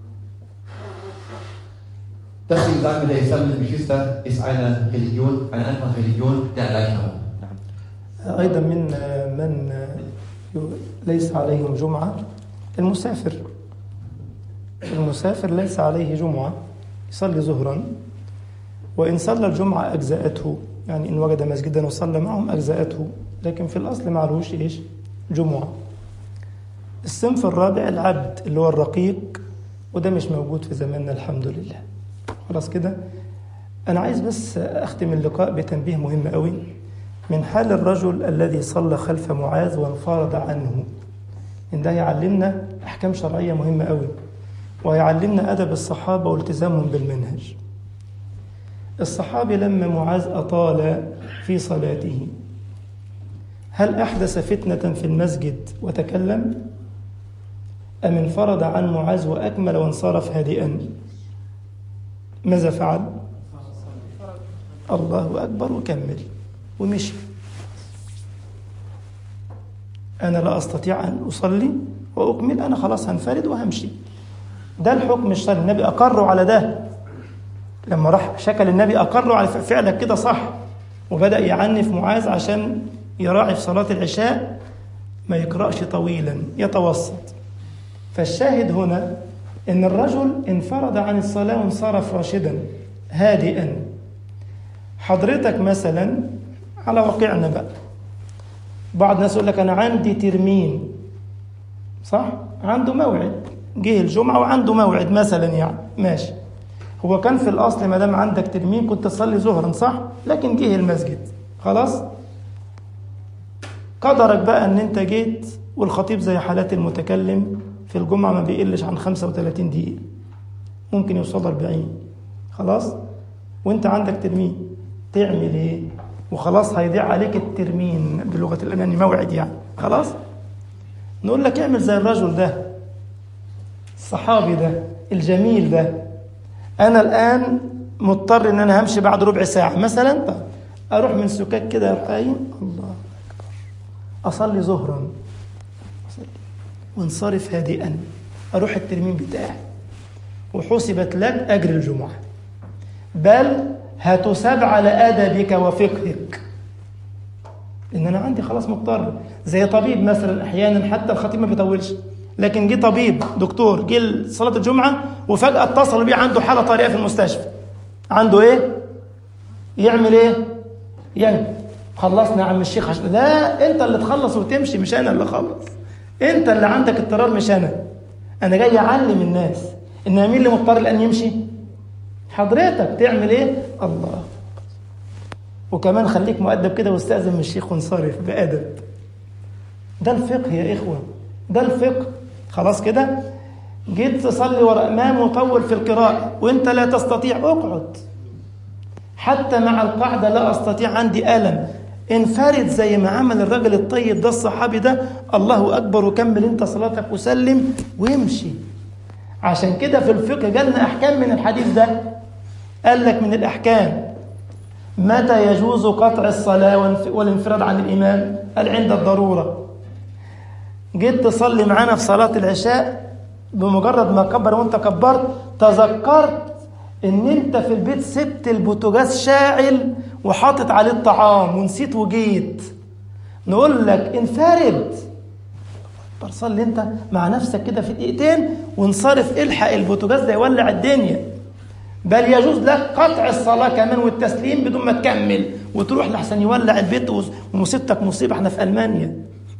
Deswegen sagen wir, der Islam, liebe Geschwister, ist eine Religion, eine einfache Religion der Erleichterung. أيضا من من ليس عليهم جمعة المسافر المسافر ليس عليه جمعة يصلي ظهرا وإن صلى الجمعة أجزأته يعني إن وجد مسجدا وصلى معهم أجزأته لكن في الأصل معلوش إيش جمعة الصنف الرابع العبد اللي هو الرقيق وده مش موجود في زماننا الحمد لله خلاص كده أنا عايز بس أختم اللقاء بتنبيه مهم قوي من حال الرجل الذي صلى خلف معاذ وانفرد عنه إن ده يعلمنا أحكام شرعية مهمة قوي ويعلمنا أدب الصحابة والتزامهم بالمنهج الصحابي لما معاذ أطال في صلاته هل أحدث فتنة في المسجد وتكلم أم انفرد عن معاذ وأكمل وانصرف هادئا ماذا فعل الله أكبر وكمل ومشي أنا لا أستطيع أن أصلي وأكمل أنا خلاص هنفرد وهمشي ده الحكم الشرعي النبي أقروا على ده لما راح شكل النبي أقروا على فعلك كده صح وبدأ يعنف معاذ عشان يراعي في صلاة العشاء ما يقرأش طويلا يتوسط فالشاهد هنا إن الرجل انفرد عن الصلاة وانصرف راشدا هادئا حضرتك مثلا على واقعنا بقى بعض الناس يقول لك أنا عندي ترمين صح؟ عنده موعد جه الجمعة وعنده موعد مثلا يعني ماشي هو كان في الأصل ما دام عندك ترمين كنت تصلي ظهرا صح؟ لكن جه المسجد خلاص؟ قدرك بقى ان انت جيت والخطيب زي حالات المتكلم في الجمعة ما بيقلش عن 35 دقيقة ممكن يوصل 40 خلاص وانت عندك ترمين تعمل ايه وخلاص هيضيع عليك الترمين بلغة الألماني موعد يعني خلاص نقول لك اعمل زي الرجل ده الصحابي ده الجميل ده انا الان مضطر ان انا همشي بعد ربع ساعة مثلا طب اروح من سكاك كده قايم الله أصلي ظهرا أصلي وانصرف هادئا أروح الترميم بتاعي وحسبت لك أجر الجمعة بل هتساب على أدبك وفقهك إن أنا عندي خلاص مضطر زي طبيب مثلا أحيانا حتى الخطيب ما بيطولش لكن جه طبيب دكتور جه صلاة الجمعة وفجأة اتصلوا بيه عنده حالة طارئة في المستشفى عنده إيه؟ يعمل إيه؟ يعني خلصنا يا عم الشيخ عشان لا انت اللي تخلص وتمشي مش انا اللي اخلص انت اللي عندك اضطرار مش انا انا جاي اعلم الناس ان مين اللي مضطر الان يمشي حضرتك تعمل ايه الله وكمان خليك مؤدب كده واستاذن من الشيخ وانصرف بادب ده الفقه يا اخوه ده الفقه خلاص كده جيت تصلي ورا امام وطول في القراءه وانت لا تستطيع اقعد حتى مع القاعده لا استطيع عندي الم انفرد زي ما عمل الرجل الطيب ده الصحابي ده الله اكبر وكمل انت صلاتك وسلم وامشي عشان كده في الفقه جالنا احكام من الحديث ده قال لك من الاحكام متى يجوز قطع الصلاه والانفراد عن الامام قال عند الضروره جيت تصلي معانا في صلاه العشاء بمجرد ما كبر وانت كبرت تذكرت ان انت في البيت سبت البوتاجاز شاعل وحاطط عليه الطعام ونسيت وجيت نقول لك انفرد صلي انت مع نفسك كده في دقيقتين وانصرف الحق البوتاجاز ده يولع الدنيا بل يجوز لك قطع الصلاة كمان والتسليم بدون ما تكمل وتروح لحسن يولع البيت ومصيبتك مصيبة احنا في ألمانيا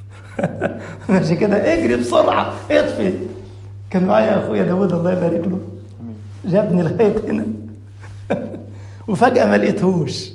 ماشي كده اجري بسرعة اطفي كان معايا اخويا داود الله يبارك له جابني لغاية هنا وفجأة ما لقيتهوش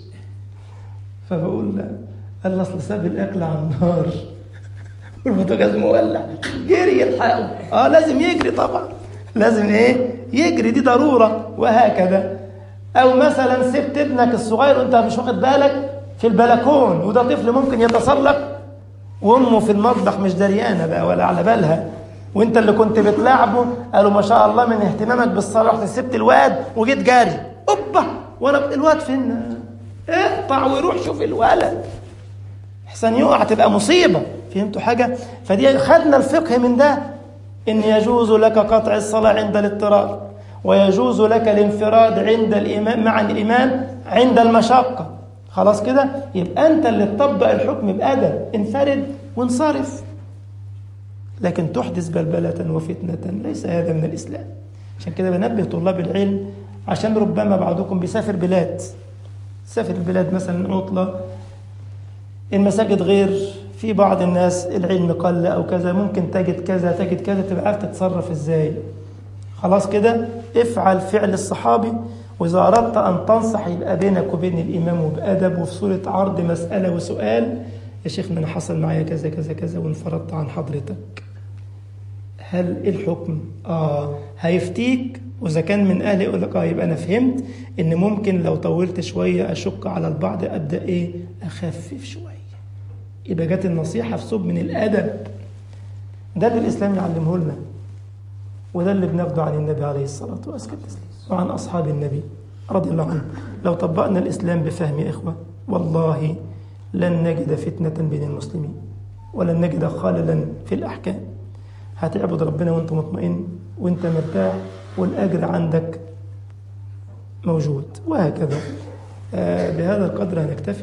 فبقول له قال لي اصل ساب الاكل على النار والبوتاجاز مولع جري يلحقه اه لازم يجري طبعا لازم ايه يجري دي ضروره وهكذا او مثلا سبت ابنك الصغير وانت مش واخد بالك في البلكون وده طفل ممكن يتسلق وامه في المطبخ مش دريانه بقى ولا على بالها وانت اللي كنت بتلاعبه قالوا ما شاء الله من اهتمامك بالصلاه رحت سبت الواد وجيت جاري اوبا وانا الواد فين اقطع ويروح شوف الولد احسن يقع تبقى مصيبه فهمتوا حاجه فدي خدنا الفقه من ده ان يجوز لك قطع الصلاه عند الاضطرار ويجوز لك الانفراد عند الامام مع الامام عند المشقه خلاص كده يبقى انت اللي تطبق الحكم بادب انفرد وانصرف لكن تحدث بلبله وفتنه ليس هذا من الاسلام عشان كده بنبه طلاب العلم عشان ربما بعضكم بيسافر بلاد سافر البلاد مثلا عطله المساجد غير في بعض الناس العلم قل او كذا ممكن تجد كذا تجد كذا تبقى عارف تتصرف ازاي خلاص كده افعل فعل الصحابي واذا اردت ان تنصح يبقى بينك وبين الامام وبادب وفي صوره عرض مساله وسؤال يا شيخنا انا حصل معايا كذا كذا كذا وانفردت عن حضرتك هل ايه الحكم اه هيفتيك واذا كان من اهل يقول لك اه يبقى انا فهمت ان ممكن لو طولت شويه اشك على البعض ابدا ايه اخفف شويه يبقى جت النصيحة في صوب من الأدب ده اللي الإسلام يعلمه لنا وده اللي بناخده عن النبي عليه الصلاة والسلام وعن أصحاب النبي رضي الله عنه لو طبقنا الإسلام بفهم يا إخوة والله لن نجد فتنة بين المسلمين ولن نجد خللا في الأحكام هتعبد ربنا وانت مطمئن وانت مرتاح والأجر عندك موجود وهكذا آه بهذا القدر هنكتفي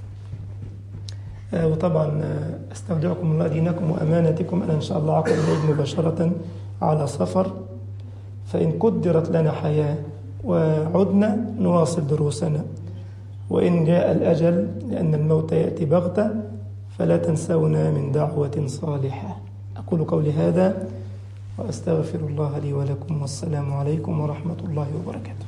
آه وطبعا آه استودعكم الله دينكم وأمانتكم أنا إن شاء الله عقب العيد مباشرة على سفر فإن قدرت لنا حياة وعدنا نواصل دروسنا وإن جاء الأجل لأن الموت يأتي بغتة فلا تنسونا من دعوة صالحة أقول قولي هذا وأستغفر الله لي ولكم والسلام عليكم ورحمة الله وبركاته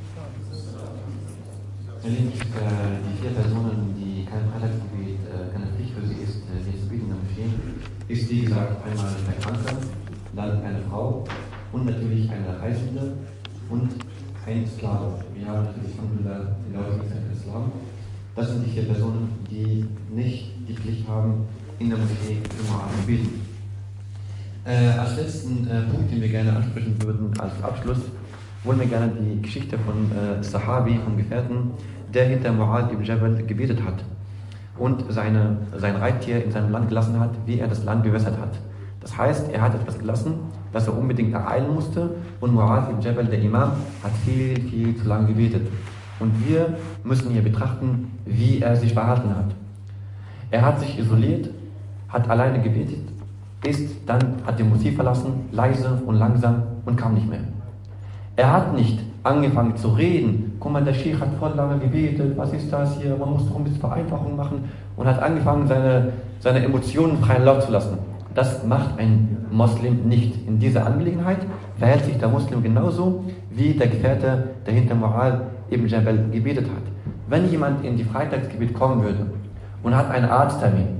Herr Link, äh, die vier Personen, die kein Freitagsgebet, äh, keine Pflicht für sie ist, äh, hier zu bieten in der Moschee, ist wie gesagt einmal der Kranke, dann eine Frau und natürlich eine Reisende und ein Sklave. Wir haben natürlich Alhamdulillah die Leute des Islam. Das sind die vier Personen, die nicht die Pflicht haben, in der Moschee Jumu'ah zu beten. Äh, als letzten äh, Punkt, den wir gerne ansprechen würden, als Abschluss, wollen wir gerne die Geschichte von äh, Sahabi, vom Gefährten, der hinter Mu'ad ibn Jabal gebetet hat und seine, sein Reittier in seinem Land gelassen hat, wie er das Land bewässert hat. Das heißt, er hat etwas gelassen, das er unbedingt ereilen musste und Mu'ad ibn Jabal, der Imam, hat viel, viel zu lange gebetet. Und wir müssen hier betrachten, wie er sich verhalten hat. Er hat sich isoliert, hat alleine gebetet, ist dann, hat den Musik verlassen, leise und langsam und kam nicht mehr. Er hat nicht angefangen zu reden. Guck mal, der Sheikh hat voll lange gebetet. Was ist das hier? Man muss doch ein bisschen Vereinfachung machen. Und hat angefangen, seine, seine Emotionen freien Lauf zu lassen. Das macht ein Moslem nicht. In dieser Angelegenheit verhält sich der Muslim genauso wie der Gefährte, der hinter Moral ibn Jabal gebetet hat. Wenn jemand in die Freitagsgebet kommen würde und hat einen Arzttermin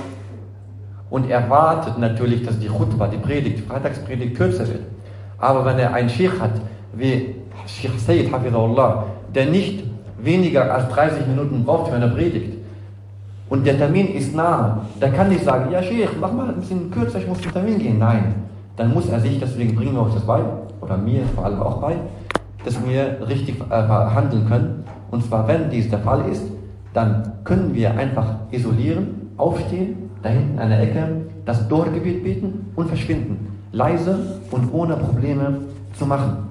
und erwartet natürlich, dass die Khutbah, die Predigt, die Freitagspredigt kürzer wird. Aber wenn er einen Sheikh hat, wie Sheikh Sayyid Hafizahullah, der nicht weniger als 30 Minuten braucht für eine Predigt und der Termin ist nahe, der kann nicht sagen, ja Sheikh, mach mal ein bisschen kürzer, ich muss zum Termin gehen. Nein, dann muss er sich, deswegen bringen wir euch das bei, oder mir vor allem auch bei, dass wir richtig äh, handeln können. Und zwar, wenn dies der Fall ist, dann können wir einfach isolieren, aufstehen, da hinten an der Ecke das Dorgebet beten und verschwinden. Leise und ohne Probleme zu machen.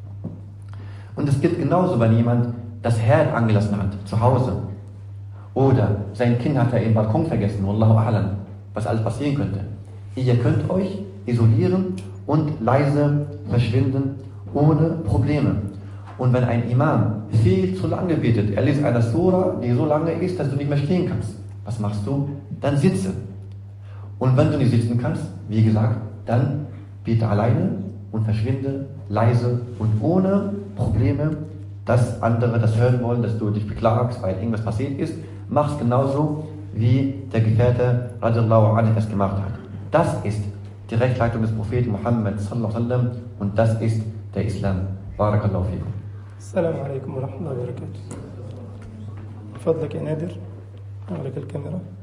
Und es gilt genauso, wenn jemand das Herd angelassen hat, zu Hause. Oder sein Kind hat er im Balkon vergessen, Wallahu a'lam, was alles passieren könnte. Ihr könnt euch isolieren und leise verschwinden, ohne Probleme. Und wenn ein Imam viel zu lange betet, er liest eine Sura, die so lange ist, dass du nicht mehr stehen kannst, was machst du? Dann sitze. Und wenn du nicht sitzen kannst, wie gesagt, dann bete alleine und verschwinde leise und ohne Probleme, dass andere das hören wollen, dass du dich beklagst, weil irgendwas passiert ist. Mach's genauso, wie der Gefährte radiallahu anhu das gemacht hat. Das ist die Rechtleitung des Propheten Muhammad sallallahu alaihi wasallam und das ist der Islam. Barakallahu fikum. السلام عليكم ورحمة الله وبركاته فضلك يا نادر أغلق الكاميرا